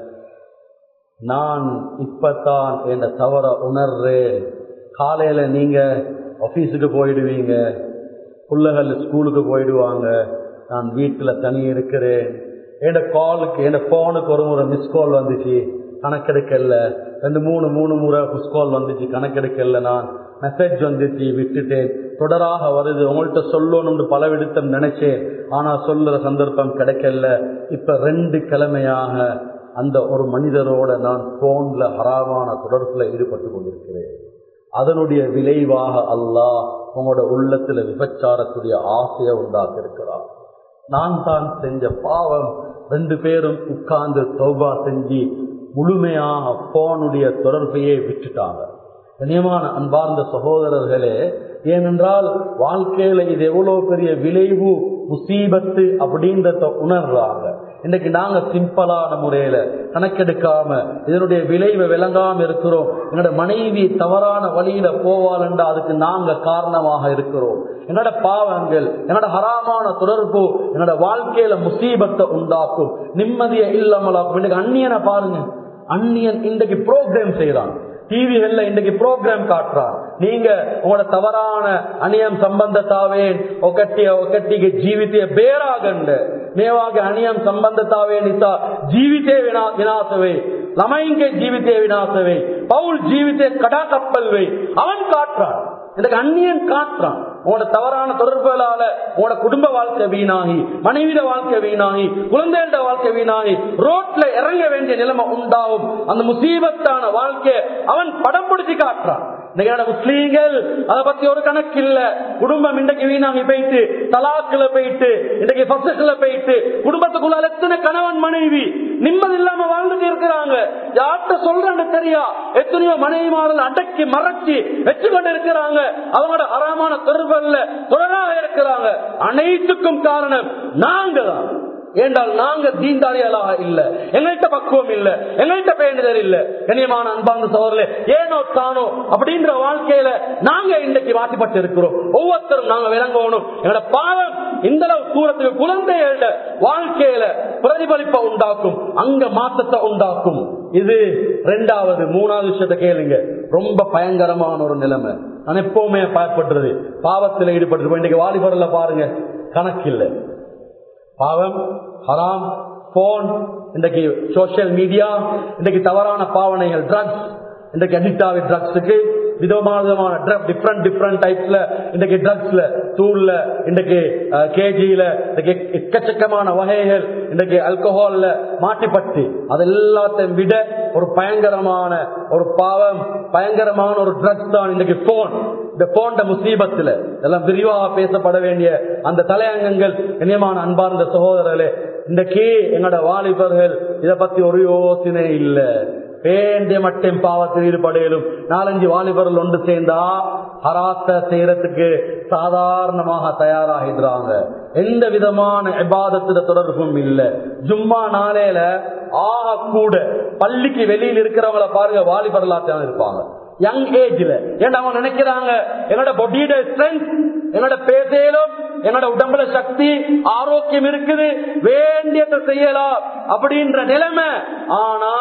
நான் இப்பத்தான் என் தவற உணர்றேன் காலையில நீங்க ஆபீஸுக்கு போயிடுவீங்க பிள்ளைகள் ஸ்கூலுக்கு போயிடுவாங்க நான் வீட்டுல தனி இருக்கிறேன் என் காலுக்கு என் போனுக்கு ஒரு முறை மிஸ் கால் வந்துச்சு கணக்கெடுக்கல ரெண்டு மூணு மூணு முறை மிஸ் கால் வந்துச்சு கணக்கெடுக்கல நான் மெசேஜ் வந்துச்சு விட்டுட்டேன் தொடராக வருது உங்கள்கிட்ட சொல்லணும்னு பல விடுத்தம் நினைச்சேன் ஆனா சொல்லுற சந்தர்ப்பம் கிடைக்கல இப்ப ரெண்டு கிழமையாக அந்த ஒரு மனிதரோட நான் போன்ல ஹராமான தொடர்புல ஈடுபட்டு கொண்டிருக்கிறேன் அதனுடைய விளைவாக அல்லாஹ் உங்களோட உள்ளத்துல விபச்சாரத்துடைய ஆசையை உண்டாக்கி இருக்கிறார் நான் தான் செஞ்ச பாவம் ரெண்டு பேரும் உட்கார்ந்து தௌபா செஞ்சு முழுமையாக போனுடைய தொடர்பையே விட்டுட்டாங்க கண்ணியமான அன்பார்ந்த சகோதரர்களே ஏனென்றால் வாழ்க்கையில இது எவ்வளவு பெரிய விளைவு முசீபத்து அப்படின்றத உணர்றாங்க இன்னைக்கு நாங்க சிம்பிளான முறையில கணக்கெடுக்காம இதனுடைய விளைவை விளங்காம இருக்கிறோம் என்னோட மனைவி தவறான வழியில போவாள்ன்றா அதுக்கு நாங்க காரணமாக இருக்கிறோம் என்னோட பாவங்கள் என்னோட ஹராமான தொடர்பு என்னோட வாழ்க்கையில முசீபத்தை உண்டாக்கும் நிம்மதியை இல்லாமல் இன்னைக்கு அந்நியனை பாருங்க அந்நியன் இன்றைக்கு ப்ரோக்ராம் செய்யறான் டிவிகள்ல இன்றைக்கு ப்ரோக்ராம் காட்டுறான் நீங்க உங்களோட தவறான அநியம் ಸಂಬಂಧತಾವೇ ಒಕಟ್ಟಿಯ ಒಕಟ್ಟಿಗೆ ಜೀವಿತೆಯ ಬೇರಾಗಂಡ ಮೇವಾಗಿ ಅನಿಯಂ ಸಂಬಂಧತಾವೇ ನಿತ ಜೀವಿತೇ ವಿನಾ ವಿನಾಶವೇ லமைங்க ஜீவித்தே வினாசவே பவுல் ஜீவித்தே கடா கப்பல்வை அவன் காட்டுறான் எனக்கு அந்நியன் காட்டுறான் உங்களோட தவறான தொடர்புகளால உங்களோட குடும்ப வாழ்க்கை வீணாகி மனைவிட வாழ்க்கை வீணாகி குழந்தைகளோட வாழ்க்கை வீணாகி ரோட்ல இறங்க வேண்டிய நிலைமை உண்டாகும் அந்த முசீபத்தான வாழ்க்கையை அவன் படம் பிடிச்சு காட்டுறான் இன்னைக்கு முஸ்லீம்கள் அதை பத்தி ஒரு கணக்கு இல்ல குடும்பம் இன்றைக்கு வீணாகி போயிட்டு தலாக்குல போயிட்டு இன்றைக்கு பசுக்குள்ள போயிட்டு குடும்பத்துக்குள்ள எத்தனை கணவன் மனைவி நிம்மதி இல்லாம வாழ்ந்துட்டு இருக்கிறாங்க யார்கிட்ட சொல்றேன்னு தெரியா எத்தனையோ மனைவிமார்கள் அடக்கி மறைச்சி வச்சு கொண்டு இருக்கிறாங்க அவங்களோட அறமான தொடர்புல தொடராக இருக்கிறாங்க அனைத்துக்கும் காரணம் நாங்க தான் ஏண்டால் நாங்க தீண்டாளிகளாக இல்ல எங்கள்கிட்ட பக்குவம் இல்ல எங்கள்கிட்ட பேண்டுதல் இல்ல கண்ணியமான அன்பார்ந்த சோழர்களே ஏனோ தானோ அப்படின்ற வாழ்க்கையில நாங்க இன்னைக்கு மாற்றிப்பட்டு இருக்கிறோம் ஒவ்வொருத்தரும் நாங்க விளங்கணும் எங்களோட பாவம் இந்த அளவு தூரத்துக்கு குழந்தைகள வாழ்க்கையில பிரதிபலிப்பை உண்டாக்கும் அங்க மாற்றத்தை உண்டாக்கும் இது ரெண்டாவது மூணாவது விஷயத்த கேளுங்க ரொம்ப பயங்கரமான ஒரு நிலைமை நான் எப்பவுமே பயப்படுறது பாவத்தில் ஈடுபட்டு இன்னைக்கு வாலிபர்ல பாருங்க கணக்கு இல்லை பாவம் ஹராம் போன் இன்றைக்கு சோசியல் மீடியா இன்றைக்கு தவறான பாவனைகள் ட்ரக்ஸ் இன்றைக்கு அடிக்ட் ஆகி ட்ரக்ஸுக்கு விதமான விதமான ட்ரக் டிஃப்ரெண்ட் டிஃப்ரெண்ட் டைப்ஸ்ல இன்றைக்கு ட்ரக்ஸ்ல தூள்ல இன்றைக்கு கேஜியில இன்றைக்கு எக்கச்சக்கமான வகைகள் இன்றைக்கு ஆல்கஹால்ல மாட்டிப்பட்டு அது எல்லாத்தையும் விட ஒரு பயங்கரமான ஒரு பாவம் பயங்கரமான ஒரு ட்ரக்ஸ் தான் இன்றைக்கு போன் இந்த போன்ற முசீபத்துல எல்லாம் விரிவாக பேசப்பட வேண்டிய அந்த தலையங்கங்கள் இனியமான அன்பார்ந்த சகோதரர்களே இன்றைக்கு எங்களோட வாலிபர்கள் இதை பத்தி ஒரு யோசனை இல்லை வேண்டிய மட்டும் பாவத்தில் ஈடுபடையிலும் நாலஞ்சு வாலிபர்கள் ஒன்று சேர்ந்தா ஹராத்த செய்யறதுக்கு சாதாரணமாக தயாராகிடுறாங்க எந்த விதமான எபாதத்துல தொடர்பும் இல்லை ஜும்மா நாளையில ஆக கூட பள்ளிக்கு வெளியில் இருக்கிறவங்கள பாருங்க வாலிபர்களாத்தான் இருப்பாங்க யங் ஏஜ்ல ஏன்னா அவங்க நினைக்கிறாங்க என்னோட பொடியோட ஸ்ட்ரென்த் என்னோட பேசலும் என்னோட உடம்புல சக்தி ஆரோக்கியம் இருக்குது வேண்டியதை செய்யலாம் அப்படின்ற நிலைமை ஆனா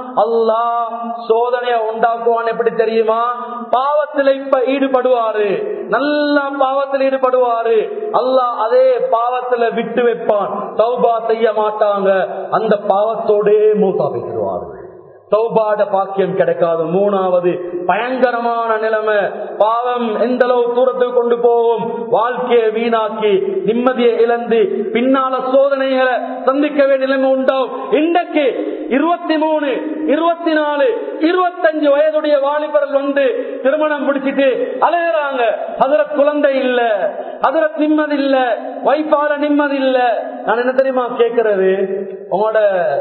அல்லாஹ் சோதனைய உண்டாக்குவான் எப்படி தெரியுமா பாவத்தில் இப்ப ஈடுபடுவாரு நல்லா பாவத்தில் ஈடுபடுவாரு அல்லாஹ் அதே பாவத்துல விட்டு வைப்பான் சௌபா செய்ய மாட்டாங்க அந்த பாவத்தோடே மூசாபிக்கிடுவாரு சௌபாட பாக்கியம் கிடைக்காது மூணாவது பயங்கரமான நிலைமை பாவம் எந்த அளவு தூரத்துக்கு கொண்டு போகும் வாழ்க்கையை வீணாக்கி நிம்மதியை இழந்து பின்னால சோதனைகளை சந்திக்க வேண்டிய நிலைமை உண்டாகும் இன்றைக்கு இருபத்தி மூணு இருபத்தி நாலு இருபத்தஞ்சு வயதுடைய வாலிபர்கள் வந்து திருமணம் முடிச்சிட்டு அழுகிறாங்க அதுல குழந்தை இல்ல அதுல நிம்மதி இல்ல வைப்பால நிம்மதி இல்ல நான் என்ன தெரியுமா கேட்கறது உங்களோட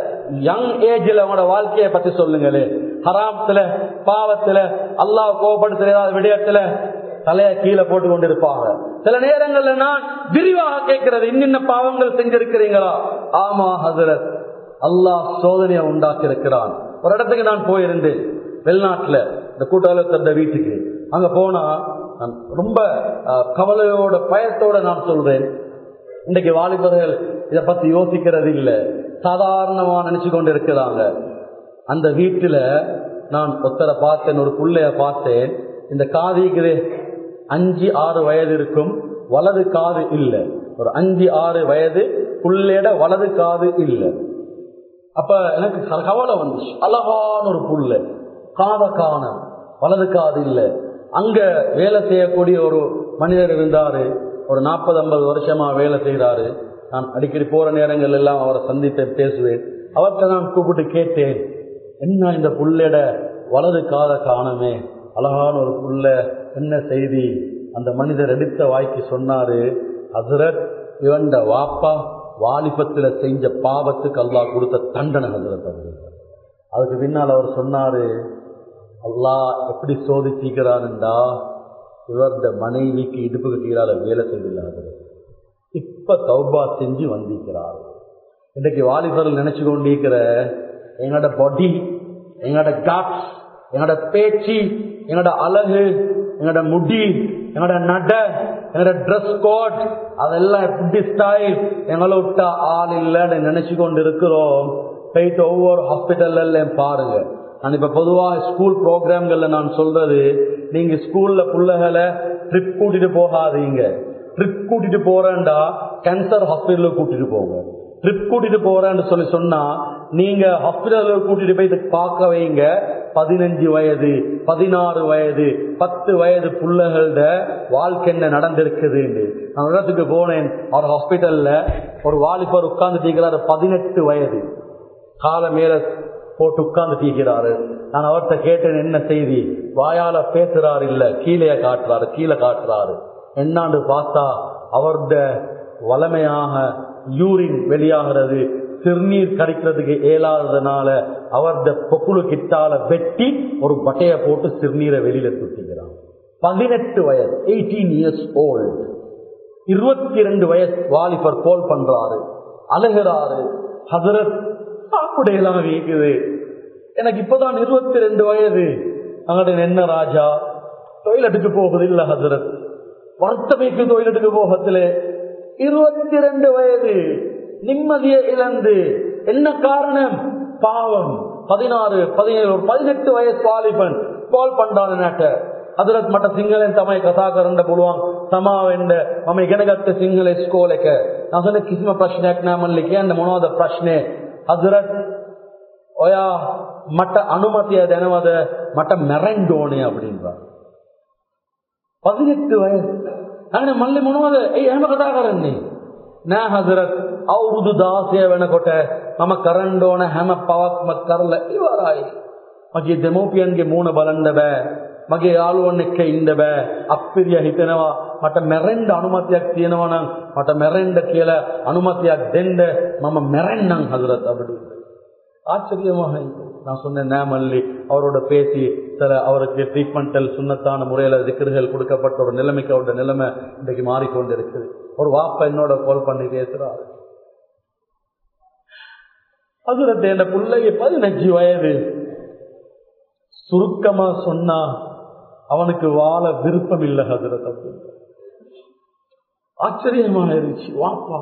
யங் ஏஜ்ல உங்களோட வாழ்க்கையை பத்தி சொல்லுங்களே ஹராமத்துல பாவத்துல அல்லாஹ் கோபப்படுத்துற ஏதாவது விடயத்துல தலைய கீழே போட்டு கொண்டிருப்பாங்க சில நேரங்கள்ல நான் விரிவாக கேட்கிறது இன்னின்ன பாவங்கள் செஞ்சிருக்கிறீங்களா ஆமா ஹசரத் அல்லாஹ் சோதனையை உண்டாக்கி இருக்கிறான் ஒரு இடத்துக்கு நான் போயிருந்தேன் வெளிநாட்டுல இந்த கூட்டாளர் வீட்டுக்கு அங்க போனா நான் ரொம்ப கவலையோட பயத்தோட நான் சொல்றேன் இன்னைக்கு வாலிபர்கள் இதை பத்தி யோசிக்கிறது இல்லை சாதாரணமா நினைச்சு கொண்டு இருக்கிறாங்க அந்த வீட்டுல நான் ஒத்தரை பார்த்தேன் ஒரு புள்ளைய பார்த்தேன் இந்த காதிக்குது அஞ்சு ஆறு வயது இருக்கும் வலது காது இல்லை ஒரு அஞ்சு ஆறு வயது புள்ளையோட வலது காது இல்லை அப்ப எனக்கு கவலை வந்துச்சு அழகான ஒரு புல்லு காத காண வலது காது இல்லை அங்க வேலை செய்யக்கூடிய ஒரு மனிதர் இருந்தாரு ஒரு நாற்பது ஐம்பது வருஷமா வேலை செய்யறாரு நான் அடிக்கடி போற நேரங்கள் எல்லாம் அவரை சந்தித்து பேசுவேன் அவர்கிட்ட நான் கூப்பிட்டு கேட்டேன் என்ன இந்த புள்ளட வலது காத காணமே அழகான ஒரு புள்ள என்ன செய்தி அந்த மனிதர் எடுத்த வாய்க்கு சொன்னாரு ஹசரத் இவண்ட வாப்பா வாலிபத்துல செஞ்ச பாவத்துக்கு அல்லாஹ் கொடுத்த தண்டனை ஹசரத் அதுக்கு பின்னால் அவர் சொன்னாரு அல்லாஹ் எப்படி சோதிச்சிக்கிறான்டா இவர்த மனைவிக்கு இடுப்பு கட்டீரால வேலை செய்தில்லாத இப்ப தௌபா செஞ்சு வந்திருக்கிறார் இன்றைக்கு வாலிபர்கள் நினைச்சு கொண்டிருக்கிற எங்களோட பாடி எங்களோட காட்ஸ் எங்களோட பேச்சு எங்களோட அழகு எங்களோட முடி எங்களோட நட எங்களோட ட்ரெஸ் கோட் அதெல்லாம் எப்படி ஸ்டைல் எங்களை விட்டா ஆள் இல்லைன்னு நினைச்சு கொண்டு இருக்கிறோம் போயிட்டு ஒவ்வொரு ஹாஸ்பிட்டல்ல பாருங்க நான் இப்ப பொதுவா ஸ்கூல் ப்ரோக்ராம்கள்ல நான் சொல்றது நீங்க ஸ்கூல்ல பிள்ளைகளை ட்ரிப் கூட்டிட்டு போகாதீங்க ட்ரிப் கூட்டிட்டு போறேன்டா கேன்சர் ஹாஸ்பிட்டலுக்கு கூட்டிட்டு போங்க ட்ரிப் கூட்டிட்டு போறேன்னு சொல்லி சொன்னா நீங்க ஹாஸ்பிட்டலுக்கு கூட்டிட்டு போய் பார்க்க வைங்க பதினஞ்சு வயது பதினாறு வயது பத்து வயது புள்ளைகளோட வாழ்க்கை என்ன நடந்திருக்குது நான் இடத்துக்கு போனேன் அவர் ஹாஸ்பிட்டல்ல ஒரு வாலிபர் உட்கார்ந்து பதினெட்டு வயது கால மேல போட்டு உட்கார்ந்து தீக்கிறாரு நான் அவர்கிட்ட கேட்டேன் என்ன செய்தி வாயால பேசுறாரு இல்ல கீழே காட்டுறாரு கீழே காட்டுறாரு என்னாண்டு பார்த்தா அவருடைய வளமையாக யூரின் வெளியாகிறது சிறுநீர் கரைக்கிறதுக்கு இயலாததுனால அவருடைய பொக்குழு கிட்டால வெட்டி ஒரு பட்டைய போட்டு சிறுநீரை வெளியில தூக்கிக்கிறான் பதினெட்டு வயசு எயிட்டீன் இயர்ஸ் ஓல்டு இருபத்தி ரெண்டு வயசு வாலிபர் கோல் பண்றாரு அழுகிறாரு ஹசரத் சாப்பிடையெல்லாம் வீக்குது எனக்கு இப்பதான் இருபத்தி ரெண்டு வயது அங்கட என்ன ராஜா டொய்லெட்டுக்கு போகுது இல்ல ஹசரத் வருத்தமைக்கு டொய்லெட்டுக்கு போகத்துல இருபத்தி ரெண்டு வயது நிம்மதியை இழந்து என்ன காரணம் பாவம் பதினாறு பதினேழு பதினெட்டு வயசு வாலிபன் கால் பண்றான் நாட்ட ಹಜರತ್ ಮಠ ಸಿಂಗಳೆನ್ ತಮೈ ಕಥಾಕರಂಡ ಬುಳುವಾಂ ಸಮಾವೆಂಡ ಮಮೈ ಗೆನಗತ್ತ ಸಿಂಗಳೆ ಸ್ಕೋಲೆಕ ನಾನು ಕಿಸ್ಮ ಪ್ರಶ್ನೆ ನಮ್ಮಲ್ಲಿಗೆ ಅಂದ ಮೊನೋದ ಪ್ರಶ್ನೆ ஹசரத் ඔයා මට අනුමතිය දැනවද මට මැරෙන්න ඕනේ அப்படின்றார் பதினெட்டு வயசு අනේ මල්ලි මොනවද ඒ එහෙම කතා කරන්නේ නෑ හසරත් අවුරුදු 16 වෙනකොට මම කරන්න ඕන හැම පවක්ම කරලා ඉවරයි මගේ දෙමෝපියන්ගේ මූණ බලන්න බෑ මගේ යාළුවන් එක්ක ඉන්න බෑ අප්පිරිය හිතෙනවා මට මැරෙන්න අනුමතියක් තියෙනවා නම් මට මැරෙන්න කියලා අනුමතියක් දෙන්න මම මැරෙන්නම් හසරත් அப்படி ஆச்சரியமாக நான் சொன்னேன் நேமல்லி அவரோட பேசி சில அவருக்கு ட்ரீட்மெண்டல் சுண்ணத்தான முறையில திக்கர்கள் கொடுக்கப்பட்ட ஒரு நிலைமைக்கு அவரோட நிலைமை இன்றைக்கு மாறிக்கொண்டு இருக்குது ஒரு வாப்ப என்னோட கால் பண்ணி பேசுறாரு அதுரத்து என் பிள்ளைய பதினஞ்சு வயது சுருக்கமா சொன்னா அவனுக்கு வாழ விருப்பம் இல்லை ஹசரத் அப்படின்னு ஆச்சரியமாக இருந்துச்சு வாப்பா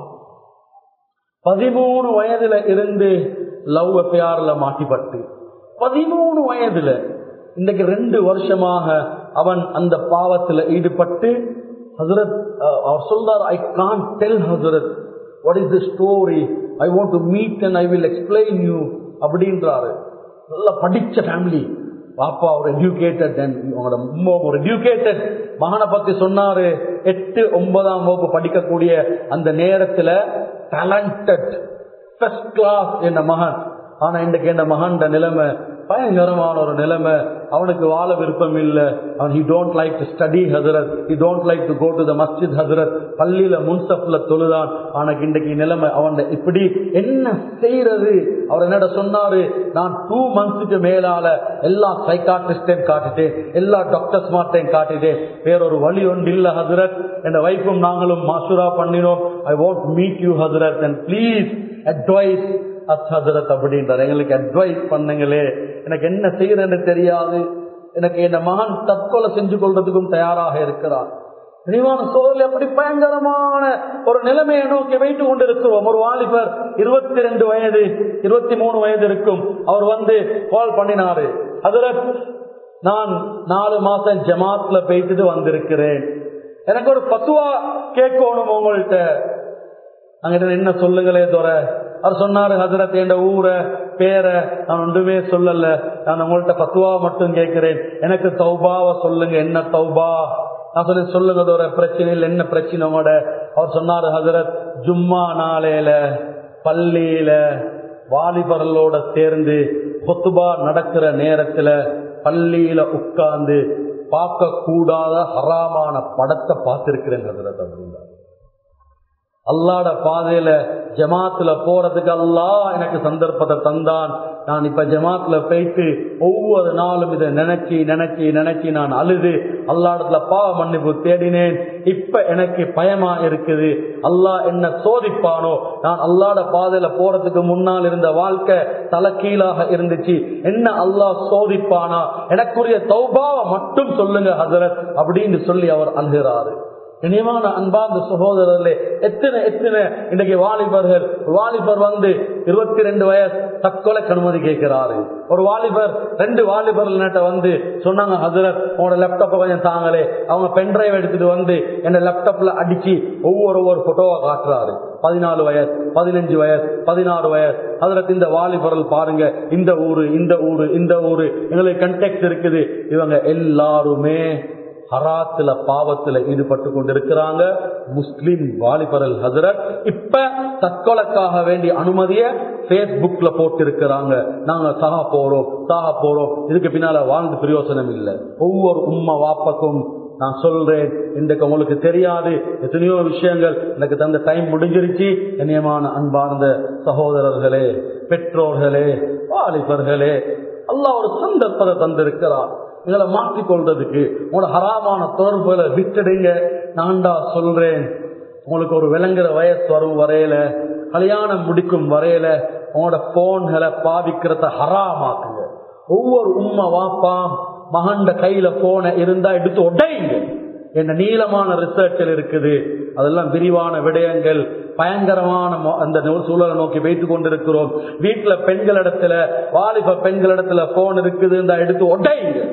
பதிமூணு வயதுல இருந்து லவ் அஃபேர்ல மாட்டிப்பட்டு பதிமூணு வயதுல இன்னைக்கு ரெண்டு வருஷமாக அவன் அந்த பாவத்துல ஈடுபட்டு ஹசரத் அவர் சொல்றார் I can tell Hazrat what is the story I want to meet and I will explain you அப்படின்றாரு நல்லா படிச்ச ஃபேமிலி பாப்பா ஒரு எஜுகேட்டட் உங்களோட உம்மா ஒரு எஜுகேட்டட் மகனை பத்தி சொன்னாரு எட்டு ஒன்பதாம் வகுப்பு படிக்கக்கூடிய அந்த நேரத்துல டேலண்டட் ஃபர்ஸ்ட் கிளாஸ் என்ன மகன் ஆனா இன்றைக்கு என்ன மகன் நிலைமை பயங்கரமான ஒரு நிலைமை அவனுக்கு வாழ விருப்பம் இல்லை அவன் he don't like to study Hazrat he don't like to go to the masjid Hazrat பள்ளியில முன்சப்ல தொழுதான் ஆனக்கு இன்றைக்கு நிலைமை அவன் இப்படி என்ன செய்யறது அவர் என்னட சொன்னாரு நான் டூ மந்த்ஸுக்கு மேலால எல்லா சைக்காட்ரிஸ்டையும் காட்டிட்டேன் எல்லா டாக்டர்ஸ் மாட்டையும் காட்டிட்டேன் வேறொரு வழி ஒன்று இல்ல ஹசரத் என் வைஃபும் நாங்களும் மாசுரா பண்ணினோம் I want meet you Hazrat and please advise அத் ஹசரத் அப்படின்றார் எங்களுக்கு அட்வைஸ் பண்ணுங்களே எனக்கு என்ன செய்யறேன்னு தெரியாது எனக்கு என் மகன் தற்கொலை செஞ்சு கொள்றதுக்கும் தயாராக இருக்கிறான் தெளிவான சோழல் எப்படி பயங்கரமான ஒரு நிலைமையை நோக்கி வைத்து கொண்டிருக்கிறோம் ஒரு வாலிபர் இருபத்தி ரெண்டு வயது இருபத்தி மூணு வயது இருக்கும் அவர் வந்து கால் பண்ணினாரு அதுல நான் நாலு மாசம் ஜமாத்ல போயிட்டு வந்திருக்கிறேன் எனக்கு ஒரு பத்துவா கேட்கணும் உங்கள்கிட்ட அங்கிட்ட என்ன சொல்லுங்களே தோற அவர் சொன்னாரு ஹசரத் என்ற ஊரை பேரை நான் ஒன்றுமே சொல்லல நான் உங்கள்கிட்ட பத்துவா மட்டும் கேட்கிறேன் எனக்கு தௌபாவை சொல்லுங்க என்ன தௌபா நான் சொல்லி சொல்லுங்க தோற பிரச்சனை இல்லை என்ன பிரச்சனை உங்களோட அவர் சொன்னாரு ஹசரத் ஜும்மா நாளையில பள்ளியில வாலிபர்களோட சேர்ந்து கொத்துபா நடக்கிற நேரத்துல பள்ளியில உட்கார்ந்து பார்க்க கூடாத ஹராமான படத்தை பார்த்திருக்கிறேன் ஹசரத் அப்படின்னா அல்லாட பாதையில ஜமாத்துல போறதுக்கு அல்லா எனக்கு சந்தர்ப்பத்தை தந்தான் நான் இப்ப ஜமாத்துல போயிட்டு ஒவ்வொரு நாளும் இதை நினைச்சு நினைச்சு நினைச்சு நான் அழுது அல்லாடத்துல பாவ மன்னிப்பு தேடினேன் இப்ப எனக்கு பயமா இருக்குது அல்லாஹ் என்ன சோதிப்பானோ நான் அல்லாட பாதையில போறதுக்கு முன்னால் இருந்த வாழ்க்கை தலைக்கீழாக இருந்துச்சு என்ன அல்லாஹ் சோதிப்பானா எனக்குரிய தௌபாவை மட்டும் சொல்லுங்க ஹசரத் அப்படின்னு சொல்லி அவர் அழுகிறாரு இனியமான அன்பார்ந்த சகோதரர்களே எத்தனை எத்தனை இன்னைக்கு வாலிபர்கள் வாலிபர் வந்து இருபத்தி ரெண்டு வயசு தற்கொலைக்கு அனுமதி கேட்கிறாரு ஒரு வாலிபர் ரெண்டு வாலிபர் வந்து சொன்னாங்க ஹசரத் உங்களோட லேப்டாப்பை கொஞ்சம் தாங்களே அவங்க பென்டிரைவ் எடுத்துட்டு வந்து என்ன லேப்டாப்ல அடிச்சு ஒவ்வொரு ஒவ்வொரு போட்டோவை காட்டுறாரு பதினாலு வயசு பதினஞ்சு வயசு பதினாறு வயசு ஹசரத் இந்த வாலிபர்கள் பாருங்க இந்த ஊரு இந்த ஊரு இந்த ஊரு எங்களுக்கு கண்டெக்ட் இருக்குது இவங்க எல்லாருமே ஹராத்துல பாவத்துல ஈடுபட்டு கொண்டிருக்கிறாங்க முஸ்லிம் வாலிபரல் ஹசரத் இப்ப தற்கொலைக்காக வேண்டிய அனுமதிய பேஸ்புக்ல போட்டு இருக்கிறாங்க நாங்க சாக போறோம் சாக போறோம் இதுக்கு பின்னால வாழ்ந்து பிரயோசனம் இல்லை ஒவ்வொரு உம்மா வாப்பக்கும் நான் சொல்றேன் இன்றைக்கு உங்களுக்கு தெரியாது எத்தனையோ விஷயங்கள் எனக்கு தந்த டைம் முடிஞ்சிருச்சு கண்ணியமான அன்பார்ந்த சகோதரர்களே பெற்றோர்களே வாலிபர்களே அல்லாஹ் ஒரு சந்தர்ப்பத்தை தந்திருக்கிறார் எங்களை மாற்றிக்கொள்றதுக்கு உங்களோட ஹராமான தொடர்புகளை விட்டுடுங்க நான்டா சொல்றேன் உங்களுக்கு ஒரு விளங்குற வயசு வரும் வரையில கல்யாணம் முடிக்கும் வரையில உங்களோட போன்களை பாவிக்கிறத ஹராமாக்குங்க ஒவ்வொரு உண்மை வாப்பாம் மகண்ட கையில போன இருந்தா எடுத்து உடையுங்க என்ன நீளமான ரிசர்ச்சில் இருக்குது அதெல்லாம் விரிவான விடயங்கள் பயங்கரமான அந்த சூழலை நோக்கி வைத்துக் கொண்டிருக்கிறோம் வீட்டுல பெண்களிடத்துல வாலிப பெண்களிடத்துல போன் இருக்குது எடுத்து உடையுங்க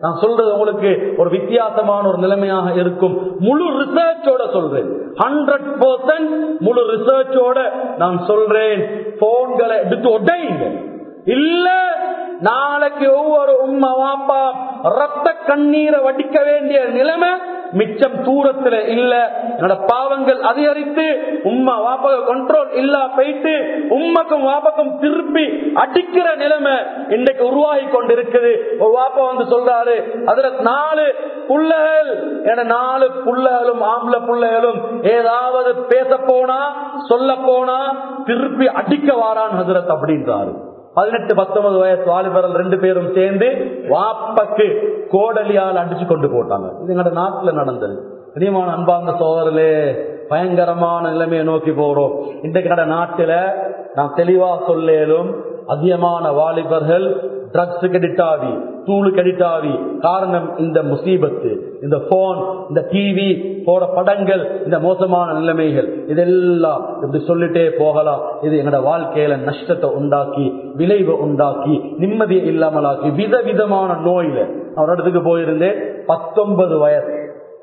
நான் சொல்றது உங்களுக்கு ஒரு வித்தியாசமான ஒரு நிலைமையாக இருக்கும் முழு ரிசர்ச்சோட சொல்றேன் ஹண்ட்ரட் பர்சன்ட் முழு ரிசர்ச்சோட நான் சொல்றேன் போன்களை எடுத்து உடையுங்க இல்ல நாளைக்கு ஒவ்வொரு உம்மா வாப்பா ரத்த கண்ணீரை வடிக்க வேண்டிய நிலைமை மிச்சம் தூரத்துல இல்ல என்னோட பாவங்கள் அதிகரித்து உம்மா வாப்பக கண்ட்ரோல் இல்ல போயிட்டு உம்மக்கும் வாப்பக்கும் திருப்பி அடிக்கிற நிலைமை இன்றைக்கு உருவாகி கொண்டிருக்குது ஒரு வாப்பா வந்து சொல்றாரு அதுல நாலு புள்ளைகள் என நாலு புள்ளைகளும் ஆம்பளை புள்ளைகளும் ஏதாவது பேச போனா சொல்ல போனா திருப்பி அடிக்க வாரான் ஹசரத் அப்படின்றாரு பதினெட்டு பத்தொன்பது வயசு வாலிபர்கள் ரெண்டு பேரும் சேர்ந்து வாப்பக்கு கோடலியால் அடிச்சு கொண்டு போட்டாங்க இது எங்களோட நாட்டுல நடந்தது பிரியமான அன்பார்ந்த சோதரலே பயங்கரமான நிலைமையை நோக்கி போறோம் இன்றைக்கு கடை நாட்டுல நான் தெளிவா சொல்லேலும் அதிகமான வாலிபர்கள் ட்ரக்ஸ் கெடிட்டாவி தூளு கெடிட்டாவி காரணம் இந்த முசீபத்து இந்த போன் இந்த டிவி போட படங்கள் இந்த மோசமான நிலைமைகள் இதெல்லாம் இப்படி சொல்லிட்டே போகலாம் இது எங்களோட வாழ்க்கையில நஷ்டத்தை உண்டாக்கி விளைவை உண்டாக்கி நிம்மதியை இல்லாமலாக்கி விதவிதமான நோயில அவர் இடத்துக்கு போயிருந்தேன் பத்தொன்பது வயசு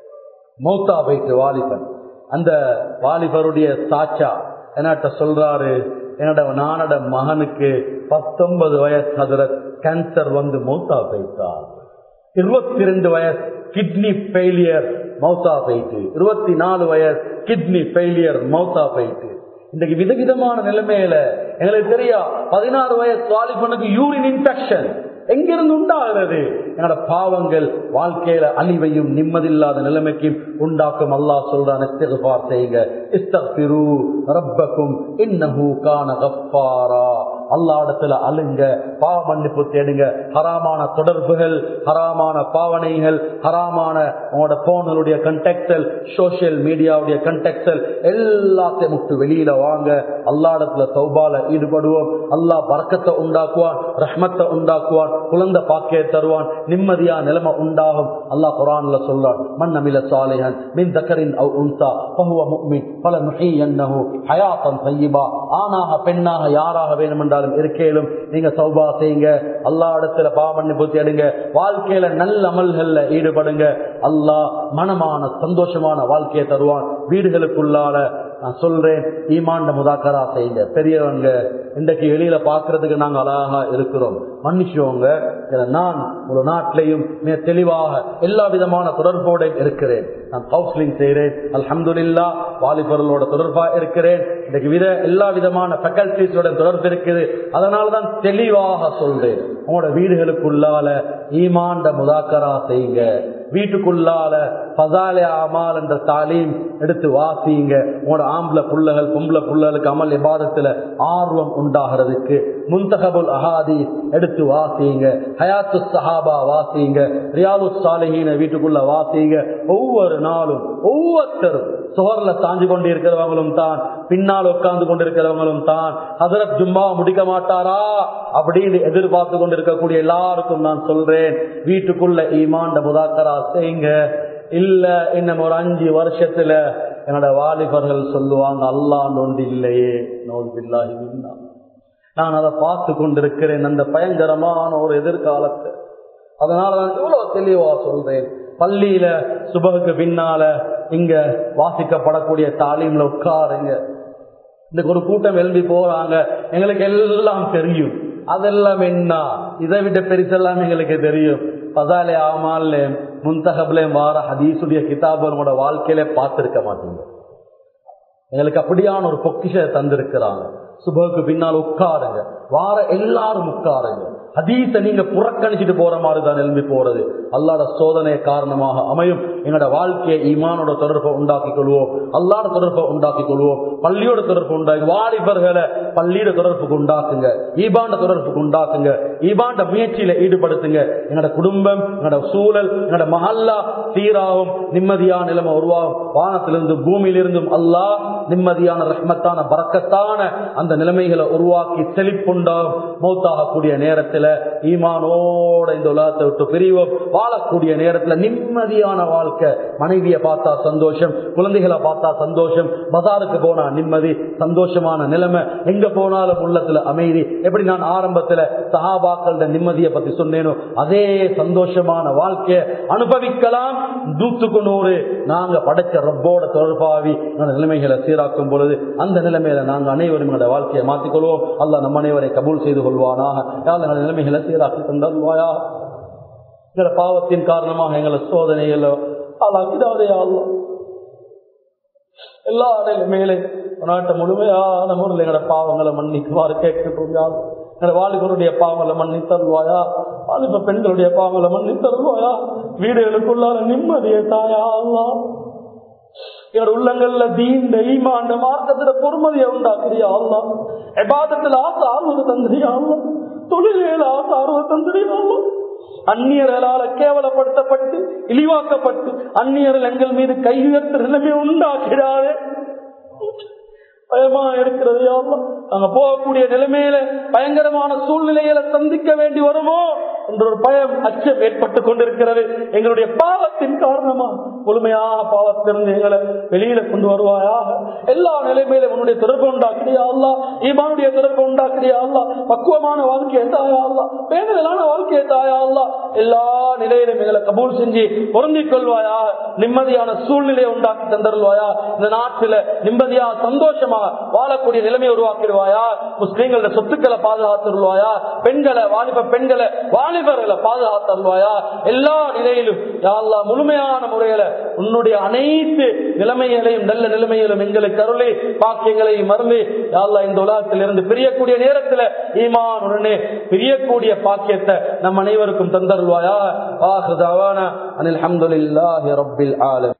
மௌத்தா வைத்து வாலிபன் அந்த வாலிபருடைய சாச்சா என்னட்ட சொல்றாரு என்னோட நானோட மகனுக்கு பத்தொன்பது வயசு ஹதரத் கேன்சர் வந்து மௌத்தா போயிட்டார் இருபத்தி ரெண்டு வயசு கிட்னி ஃபெயிலியர் மௌத்தா போயிட்டு இருபத்தி நாலு வயசு கிட்னி ஃபெயிலியர் மௌத்தா போயிட்டு இன்றைக்கு விதவிதமான நிலைமையில எங்களுக்கு தெரியா பதினாறு வயசு வாலிபனுக்கு யூரின் இன்ஃபெக்ஷன் எங்கிருந்து உண்டாகிறது என்னோட பாவங்கள் வாழ்க்கையில அழிவையும் நிம்மதியில்லாத நிலைமைக்கும் உண்டாக்கும் அல்லாஹ் சொல்றான் இஸ்திக்ஃபார் செய்யுங்க இஸ்தக்ஃபிரு ரப்பக்கும் இன்னஹு கான கஃபாரா அல்லாஹ்விடத்துல அழுங்க பாவ மன்னிப்பு தேடுங்க ஹராமான தொடர்புகள் ஹராமான பாவனைகள் ஹராமான உங்களோட போன்களுடைய கண்டெக்டல் சோசியல் மீடியாவுடைய கண்டெக்டல் எல்லாத்தையும் விட்டு வெளியில வாங்க அல்லாடத்துல தௌபால ஈடுபடுவோம் அல்லாஹ் பறக்கத்தை உண்டாக்குவான் ரஹ்மத்தை உண்டாக்குவான் குழந்தை பாக்கிய தருவான் நிம்மதியா நிலைமை உண்டாகும் அல்லாஹ் குரான்ல சொல்றான் மன் அமில சாலிஹன் மின் தக்கரின் அவ் உன்சா பஹுவ முக்மின் பல நுஹையன்னஹு ஹயாத்தன் தய்யிபா ஆணாக பெண்ணாக யாராக வேணும் என்றாலும் இருக்கேலும் நீங்க சௌபா செய்யுங்க அல்லாஹ் இடத்துல பாவண்ணி பூத்தி எடுங்க வாழ்க்கையில நல்ல அமல்கள்ல ஈடுபடுங்க அல்லாஹ் மனமான சந்தோஷமான வாழ்க்கையை தருவான் வீடுகளுக்குள்ளால நான் சொல்றேன் ஈமாண்ட முதாக்கரா செய்யுங்க பெரியவங்க இன்றைக்கு வெளியில பாக்குறதுக்கு நாங்க அழகா இருக்கிறோம் மன்னிச்சவங்க நான் ஒரு நாட்டிலையும் மிக தெளிவாக எல்லா விதமான தொடர்போட இருக்கிறேன் நான் கவுன்சிலிங் செய்கிறேன் அல்ஹம்துலில்லா வாலிபர்களோட தொடர்பா இருக்கிறேன் இன்றைக்கு வித எல்லா விதமான ஃபேக்கல்டிஸோட தொடர்பு இருக்குது அதனாலதான் தெளிவாக சொல்றேன் உங்களோட வீடுகளுக்குள்ளால ஈமாண்ட முதாக்கரா செய்யுங்க வீட்டுக்குள்ளால பசாலே அமால் என்ற தாலீம் எடுத்து வாசிங்க உங்களோட ஆம்பளை புள்ளகள் பொம்பளை புள்ளகளுக்கு அமல் விவாதத்துல ஆர்வம் உண்டாகிறதுக்கு முந்தகபுல் அஹாதி எடுத்து வாசிங்க ஹயாத்து சஹாபா வாசிங்க ரியாலு சாலிஹீன வீட்டுக்குள்ள வாசிங்க ஒவ்வொரு நாளும் ஒவ்வொருத்தரும் சுவர்ல சாஞ்சு கொண்டு இருக்கிறவங்களும் தான் பின்னால் உட்கார்ந்து கொண்டிருக்கிறவங்களும் தான் ஹசரத் ஜும்மா முடிக்க மாட்டாரா அப்படின்னு எதிர்பார்த்து கொண்டிருக்கக்கூடிய எல்லாருக்கும் நான் சொல்றேன் வீட்டுக்குள்ள ஈமாண்ட முதாக்கரா செய்யுங்க இல்ல இன்னும் ஒரு அஞ்சு வருஷத்துல என்னோட வாலிபர்கள் சொல்லுவாங்க அல்லாண்டு ஒன்று இல்லையே நோல் பில்லாஹி நான் அதை பார்த்து கொண்டிருக்கிறேன் அந்த பயங்கரமான ஒரு எதிர்காலத்தை அதனால நான் இவ்வளவு தெளிவா சொல்றேன் பள்ளியில சுபகுக்கு பின்னால இங்க வாசிக்கப்படக்கூடிய தாலீம்ல உட்காருங்க இந்த ஒரு கூட்டம் எழுதி போறாங்க எங்களுக்கு எல்லாம் தெரியும் அதெல்லாம் என்ன இதை விட பெருசெல்லாம் எங்களுக்கு தெரியும் பதாலே ஆமால்லையும் முந்தகப்லையும் வார ஹதீசுடைய கிதாபு உங்களோட வாழ்க்கையில பார்த்திருக்க மாட்டீங்க எங்களுக்கு அப்படியான ஒரு பொக்கிஷ தந்திருக்கிறாங்க சுபகுக்கு பின்னால் உட்காருங்க வார எல்லாரும் உட்காருங்க ஹதீஸ நீங்க புறக்கணிச்சிட்டு போற மாதிரி தான் எழும்பி போறது அல்லாட சோதனை காரணமாக அமையும் எங்களோட வாழ்க்கையை ஈமானோட தொடர்பை உண்டாக்கி கொள்வோம் அல்லாட தொடர்பை உண்டாக்கி கொள்வோம் பள்ளியோட தொடர்பு உண்டாக்கி வாலிபர்களை பள்ளியோட தொடர்புக்கு உண்டாக்குங்க ஈபாண்ட தொடர்புக்கு உண்டாக்குங்க ஈபாண்ட முயற்சியில ஈடுபடுத்துங்க எங்களோட குடும்பம் எங்களோட சூழல் எங்களோட மஹல்லா சீராகும் நிம்மதியான நிலைமை உருவாகும் வானத்திலிருந்து பூமியிலிருந்தும் அல்லாஹ் நிம்மதியான ரஹ்மத்தான பறக்கத்தான அந்த நிலைமைகளை உருவாக்கி செழிப்புண்டாகும் மௌத்தாகக்கூடிய நேரத்தில் ஈமானோட இந்த உலகத்தை விட்டு பிரிவோம் வாழக்கூடிய நேரத்தில் நிம்மதியான வாழ்க்கை மனைவியை பார்த்தா சந்தோஷம் குழந்தைகளை பார்த்தா சந்தோஷம் பசாருக்கு போனா நிம்மதி சந்தோஷமான நிலைமை எங்க போனாலும் உள்ளத்துல அமைதி எப்படி நான் ஆரம்பத்துல சஹாபா சஹாபாக்கள நிம்மதியை பத்தி சொன்னேனோ அதே சந்தோஷமான வாழ்க்கையை அனுபவிக்கலாம் நூத்துக்கு நூறு நாங்க படைச்ச ரப்போட தொடர்பாவி நிலைமைகளை சீராக்கும் பொழுது அந்த நிலைமையில நாங்க அனைவரும் எங்களோட வாழ்க்கையை மாற்றிக்கொள்வோம் அல்ல நம்ம அனைவரை கபூல் செய்து கொள்வானாக யார் நிலைமைகளை சீராக்கி தந்தருவாயா எங்கள பாவத்தின் காரணமாக எங்களை சோதனைகள் ஆளாக்கிடாதே அல்ல எல்லா நிலைமையிலே நாட்டை முழுமையான முறையில் எங்களோட பாவங்களை மன்னிக்குமாறு கேட்கிறோம் யார் எங்களோட வாலிபருடைய பாவங்களை மன்னி தருவாயா வாலிப பெண்களுடைய பாவங்களை மன்னி தருவாயா வீடுகளுக்குள்ளார நிம்மதியை தாயா அல்லா எங்களோட உள்ளங்கள்ல தீண்ட ஈமாண்ட மார்க்கத்துல பொறுமதியை உண்டாக்குறியா அல்லா எபாதத்தில் ஆசை ஆர்வத்தை தந்திரியா அல்லா தொழிலேல ஆசை ஆர்வத்தை தந்திரியா அல்லா அந்நியர்களால கேவலப்படுத்தப்பட்டு இழிவாக்கப்பட்டு அந்நியர்கள் எங்கள் மீது கை உயர்த்த நிலைமை உண்டாக்கிறாரே பயமா இருக்கிறது யாரும் அங்க போகக்கூடிய நிலைமையில பயங்கரமான சூழ்நிலைகளை சந்திக்க வேண்டி வருமோ என்ற ஒரு பயம் அச்சம் ஏற்பட்டு கொண்டிருக்கிறது எங்களுடைய பாவத்தின் காரணமா முழுமையாக பாவத்திலிருந்து எங்களை வெளியில கொண்டு வருவாயாக எல்லா நிலைமையிலும் உன்னுடைய தொடர்பு உண்டாக்கிறியா அல்லா ஈமானுடைய தொடர்பு உண்டாக்கிறியா அல்லா பக்குவமான வாழ்க்கையை தாயா அல்லா பேணுதலான வாழ்க்கையை தாயா அல்லா எல்லா நிலையிலும் எங்களை கபூல் செஞ்சு பொருந்திக் கொள்வாயாக நிம்மதியான சூழ்நிலையை உண்டாக்கி தந்தருள்வாயா இந்த நாட்டில நிம்மதியா சந்தோஷமா வாழக்கூடிய நிலைமையை உருவாக்கிடுவாயா முஸ்லீம்கள சொத்துக்களை பாதுகாத்துருவாயா பெண்களை வாலிப பெண்களை வாலிபர்களை பாதுகாத்தருவாயா எல்லா நிலையிலும் யாழ்லா முழுமையான முறையில உன்னுடைய அனைத்து நிலைமைகளையும் நல்ல நிலைமையிலும் எங்களுக்கு அருளி பாக்கியங்களையும் மறந்து யாழ்லா இந்த உலகத்தில் இருந்து பிரியக்கூடிய நேரத்தில் ஈமான் உடனே பிரியக்கூடிய பாக்கியத்தை நம் அனைவருக்கும் தந்தருள்வாயா ஆஹ் அனில் அஹமதுல்லாஹி ரப்பில் ஆலம்